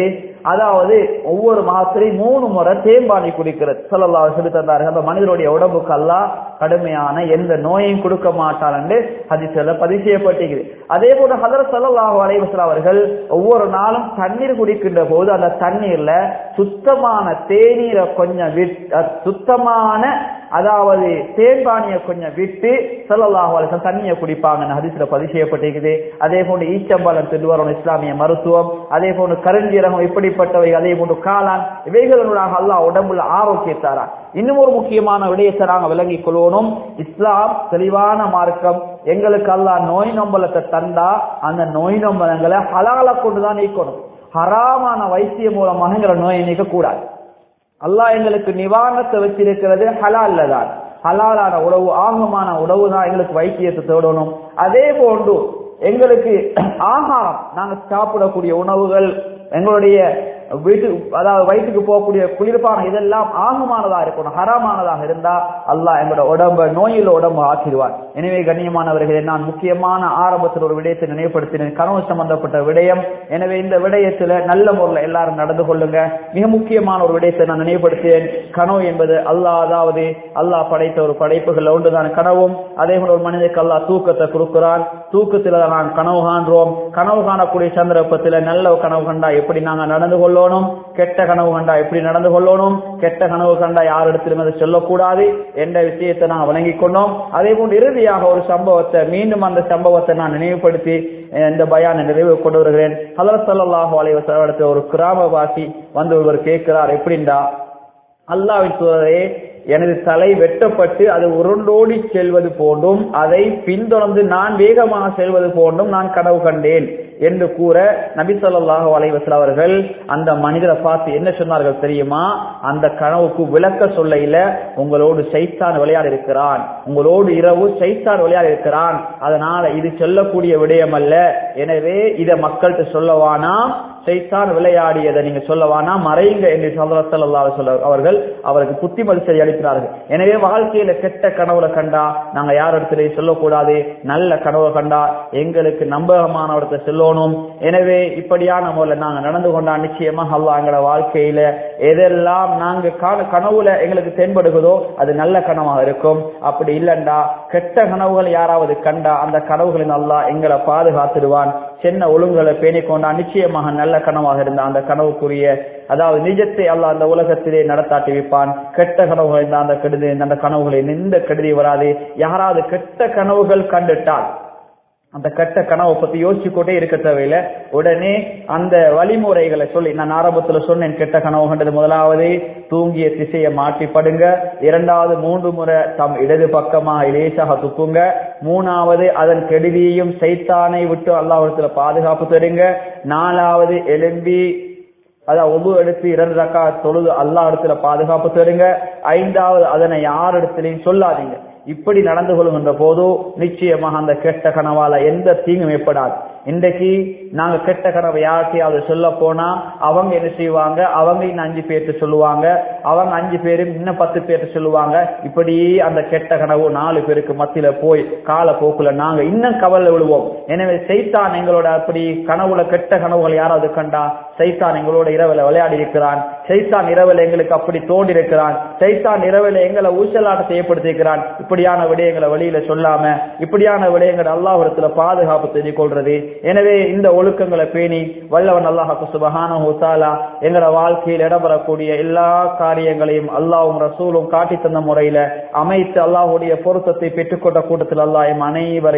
அதாவது ஒவ்வொரு மாசத்திலையும் மூணு முறை தேம்பானி குடிக்கிறது சொல்லலாம் சொல்லி தந்தார்கள் அந்த மனிதனுடைய உடம்புக்கு அல்லாஹ் கடுமையான எந்த நோயையும் கொடுக்க மாட்டான் என்று ஹதீஸ்ல பதிவு செய்யப்பட்டிருக்குது அதே போல ஹதரத் ஸல்லல்லாஹு அலைஹி வஸல்லம் அவர்கள் ஒவ்வொரு நாளும் தண்ணீர் குடிக்கின்ற போது அந்த தண்ணீர்ல சுத்தமான தேநீரை கொஞ்சம் விட் அஹ் சுத்தமான அதாவது தேன்பானியை கொஞ்சம் விட்டு ஸல்லல்லாஹு அலைஹி வஸல்லம் தண்ணியை குடிப்பாங்கன்னு ஹதீஸ்ல பதிவு செய்யப்பட்டிருக்குது அதே போன்று ஈச்சம்பழம் திருவரம் இஸ்லாமிய மருத்துவம் அதே போன்று கருஞ்சீரகம் இப்படிப்பட்டவை அதே போன்று காளான் இவைகளூடாக அல்லாஹ் உடம்புல ஆரோக்கியத்தாரான் இன்னும் ஒரு முக்கியமான விடயத்தை நாங்கள் விளங்கிக் கொள்வோனும் இஸ்லாம் தெளிவான மார்க்கம் எங்களுக்கு அல்லாஹ் நோய் நம்பலத்தை தந்தா அந்த நோய் நம்பலங்களை ஹலால கொண்டுதான் நீக்கணும் ஹராமான வைத்தியம் மூலமாக எங்களை நோயை நீக்க கூடாது அல்லாஹ் எங்களுக்கு நிவாரணத்தை வச்சிருக்கிறது ஹலால்ல தான் ஹலாலான உணவு ஆகமான உணவு தான் எங்களுக்கு வைத்தியத்தை தேடணும் அதே போன்று எங்களுக்கு ஆகாரம் நாங்க சாப்பிடக்கூடிய உணவுகள் எங்களுடைய வீட்டு அதாவது வயிற்றுக்கு போகக்கூடிய குளிர்பான இதெல்லாம் ஆகுமானதா இருக்கணும் ஹராமானதாக இருந்தா அல்லாஹ் எங்களோட உடம்ப நோயில் உடம்பு ஆக்கிடுவார் எனவே கண்ணியமானவர்களே நான் முக்கியமான ஆரம்பத்தில் ஒரு விடயத்தை நினைவுபடுத்தினேன் கனவு சம்பந்தப்பட்ட விடயம் எனவே இந்த விடயத்துல நல்ல முறையில் எல்லாரும் நடந்து கொள்ளுங்க மிக முக்கியமான ஒரு விடயத்தை நான் நினைவுபடுத்தினேன் கனவு என்பது அல்லாஹ் அதாவது அல்லாஹ் படைத்த ஒரு படைப்புகள் ஒன்றுதான் கனவும் அதே போல ஒரு மனிதனுக்கு அல்லாஹ் தூக்கத்தை கொடுக்கிறான் தூக்கத்துல நான் கனவு காண்றோம் கனவு காணக்கூடிய சந்தர்ப்பத்துல நல்ல கனவு கண்டா எப்படி நாங்க நடந்து கொள்ளணும் கெட்ட கனவு கண்டா எப்படி நடந்து கொள்ளணும் கெட்ட கனவு கண்டா யாரிடத்திலும் அதை சொல்லக்கூடாது என்ற விஷயத்தை நாங்கள் வழங்கிக் கொண்டோம் அதே போன்று இறுதியாக ஒரு சம்பவத்தை மீண்டும் அந்த சம்பவத்தை நான் நினைவுபடுத்தி அஹ், இந்த பயானை நிறைவு கொண்டு வருகிறேன் ஹலரத் ஸல்லல்லாஹு அலைஹி வஸல்லம் இடத்துல ஒரு கிராமவாசி வந்து ஒருவர் கேட்கிறார் எப்படின்னா அல்லாவின் தூதரே எனது தலை வெட்டப்பட்டு அது உருண்டோடி செல்வது போன்றும் அதை பின்தொடர்ந்து நான் வேகமாக செல்வது போன்றும் நான் கனவு கண்டேன் என்று கூற நபி ஸல்லல்லாஹு அலைஹி வஸல்லம் அவர்கள் அந்த மனிதரை பார்த்து என்ன சொன்னார்கள் தெரியுமா அந்த கனவுக்கு விளக்க சொல்லையில உங்களோடு சைத்தான் விளையாடி இருக்கிறான் உங்களோடு இரவு சைத்தான் விளையாடி இருக்கிறான் அதனால இது சொல்லக்கூடிய விடயம் அல்ல எனவே இதை மக்கள்கிட்ட சொல்லவானா சைத்தான் விளையாடியதை நீங்க சொல்லவானா மறைங்க என்று சல்லல்லாஹு சொல்ல அவர்கள் அவருக்கு புத்திமதி செய்ய அளிக்கிறார்கள் எனவே வாழ்க்கையில கெட்ட கனவுல கண்டா நாங்க யார் இடத்துலயும் சொல்லக்கூடாது நல்ல கனவுல கண்டா எங்களுக்கு நம்பகமானவர்கிட்ட சொல்லணும் எனவே இப்படியான முறையில் நாங்க நடந்து கொண்டா நிச்சயமா அல்லாஹ் எங்களோட வாழ்க்கையில எதெல்லாம் நாங்க காண- கனவுல எங்களுக்கு தென்படுகிறதோ அது நல்ல கனவாக இருக்கும் அப்படி இல்லைண்டா கெட்ட கனவுகள் யாராவது கண்டா அந்த கனவுகளின் அல்லாஹ் எங்களை பாதுகாத்துடுவான் சின்ன ஒழுங்குகளை பேணிக் கொண்டா நிச்சயமாக நல்ல கனவாக இருந்த அந்த கனவுக்குரிய அதாவது நிஜத்தை அல்லாஹ் அந்த உலகத்திலே நடத்தாட்டி வைப்பான் கெட்ட கனவுகள் இருந்தா அந்த கெடுதி அந்த கனவுகளில் எந்த கெடுதி வராது யாராவது கெட்ட கனவுகள் கண்டுட்டால் அந்த கெட்ட கனவை பத்தி யோசிச்சுக்கொண்டே இருக்க தேவையில்ல உடனே அந்த வழிமுறைகளை சொல்லி நான் ஆரம்பத்துல சொன்னேன் கெட்ட கனவு கண்டது முதலாவது தூங்கிய திசையை மாற்றி படுங்க இரண்டாவது மூன்று முறை தம் இடது பக்கமாக லேசாக துப்புங்க மூணாவது அதன் கெடுதியையும் சைத்தானை விட்டு அல்லாஹ்விடத்துல பாதுகாப்பு தருங்க நாலாவது எலும்பி அதான் ஒவ்வொரு எடுத்து இரண்டு ரக்கா தொழுது அல்லாஹ் இடத்துல பாதுகாப்பு தருங்க ஐந்தாவது அதனை யார் இடத்துலையும் சொல்லாதீங்க இப்படி நடந்து கொள்கின்ற போது நிச்சயமாக அந்த கெட்ட கனவால எந்த தீங்கும் ஏற்படாது இன்றைக்கு நாங்க கெட்ட கனவை யார்கிட்டயாவது சொல்ல போனா அவங்க என்ன செய்வாங்க அவங்க இன்னும் அஞ்சு பேர்த்து சொல்லுவாங்க அவங்க அஞ்சு பேரும் இன்னும் பத்து பேர்த்து சொல்லுவாங்க இப்படி அந்த கெட்ட கனவு நாலு பேருக்கு மத்தியில போய் கால போக்குல நாங்க இன்னும் கவலை விழுவோம் எனவே சைத்தான் எங்களோட அப்படி கனவுல கெட்ட கனவுகள் யாராவது கண்டா சைத்தான் எங்களோட இரவுல விளையாடி இருக்கிறான் சைத்தான் இரவுல எங்களுக்கு அப்படி தோண்டி இருக்கிறான் சைத்தான் இரவுல எங்களை ஊசலாட்டத்தை ஏற்படுத்தி இருக்கிறான் இப்படியான விடயங்களை வெளியில சொல்லாம இப்படியான விடயங்களை அல்லாஹிடத்துல பாதுகாப்பு செய்து கொள்றது எனவே இந்த ஒழுக்கங்களை பேணி வல்லவன் அல்லாஹாக்கு சுபஹான ஹுத்தாலா எங்களோட வாழ்க்கையில் இடம்பெறக்கூடிய எல்லா காரியங்களையும் அல்லாஹ்வும் ரசூலும் காட்டி தந்த முறையில அமைத்து அல்லாஹ்வுடைய பொருத்தத்தை பெற்றுக்கொண்ட கூட்டத்தில் அல்லாஹ் எம் அனைவரை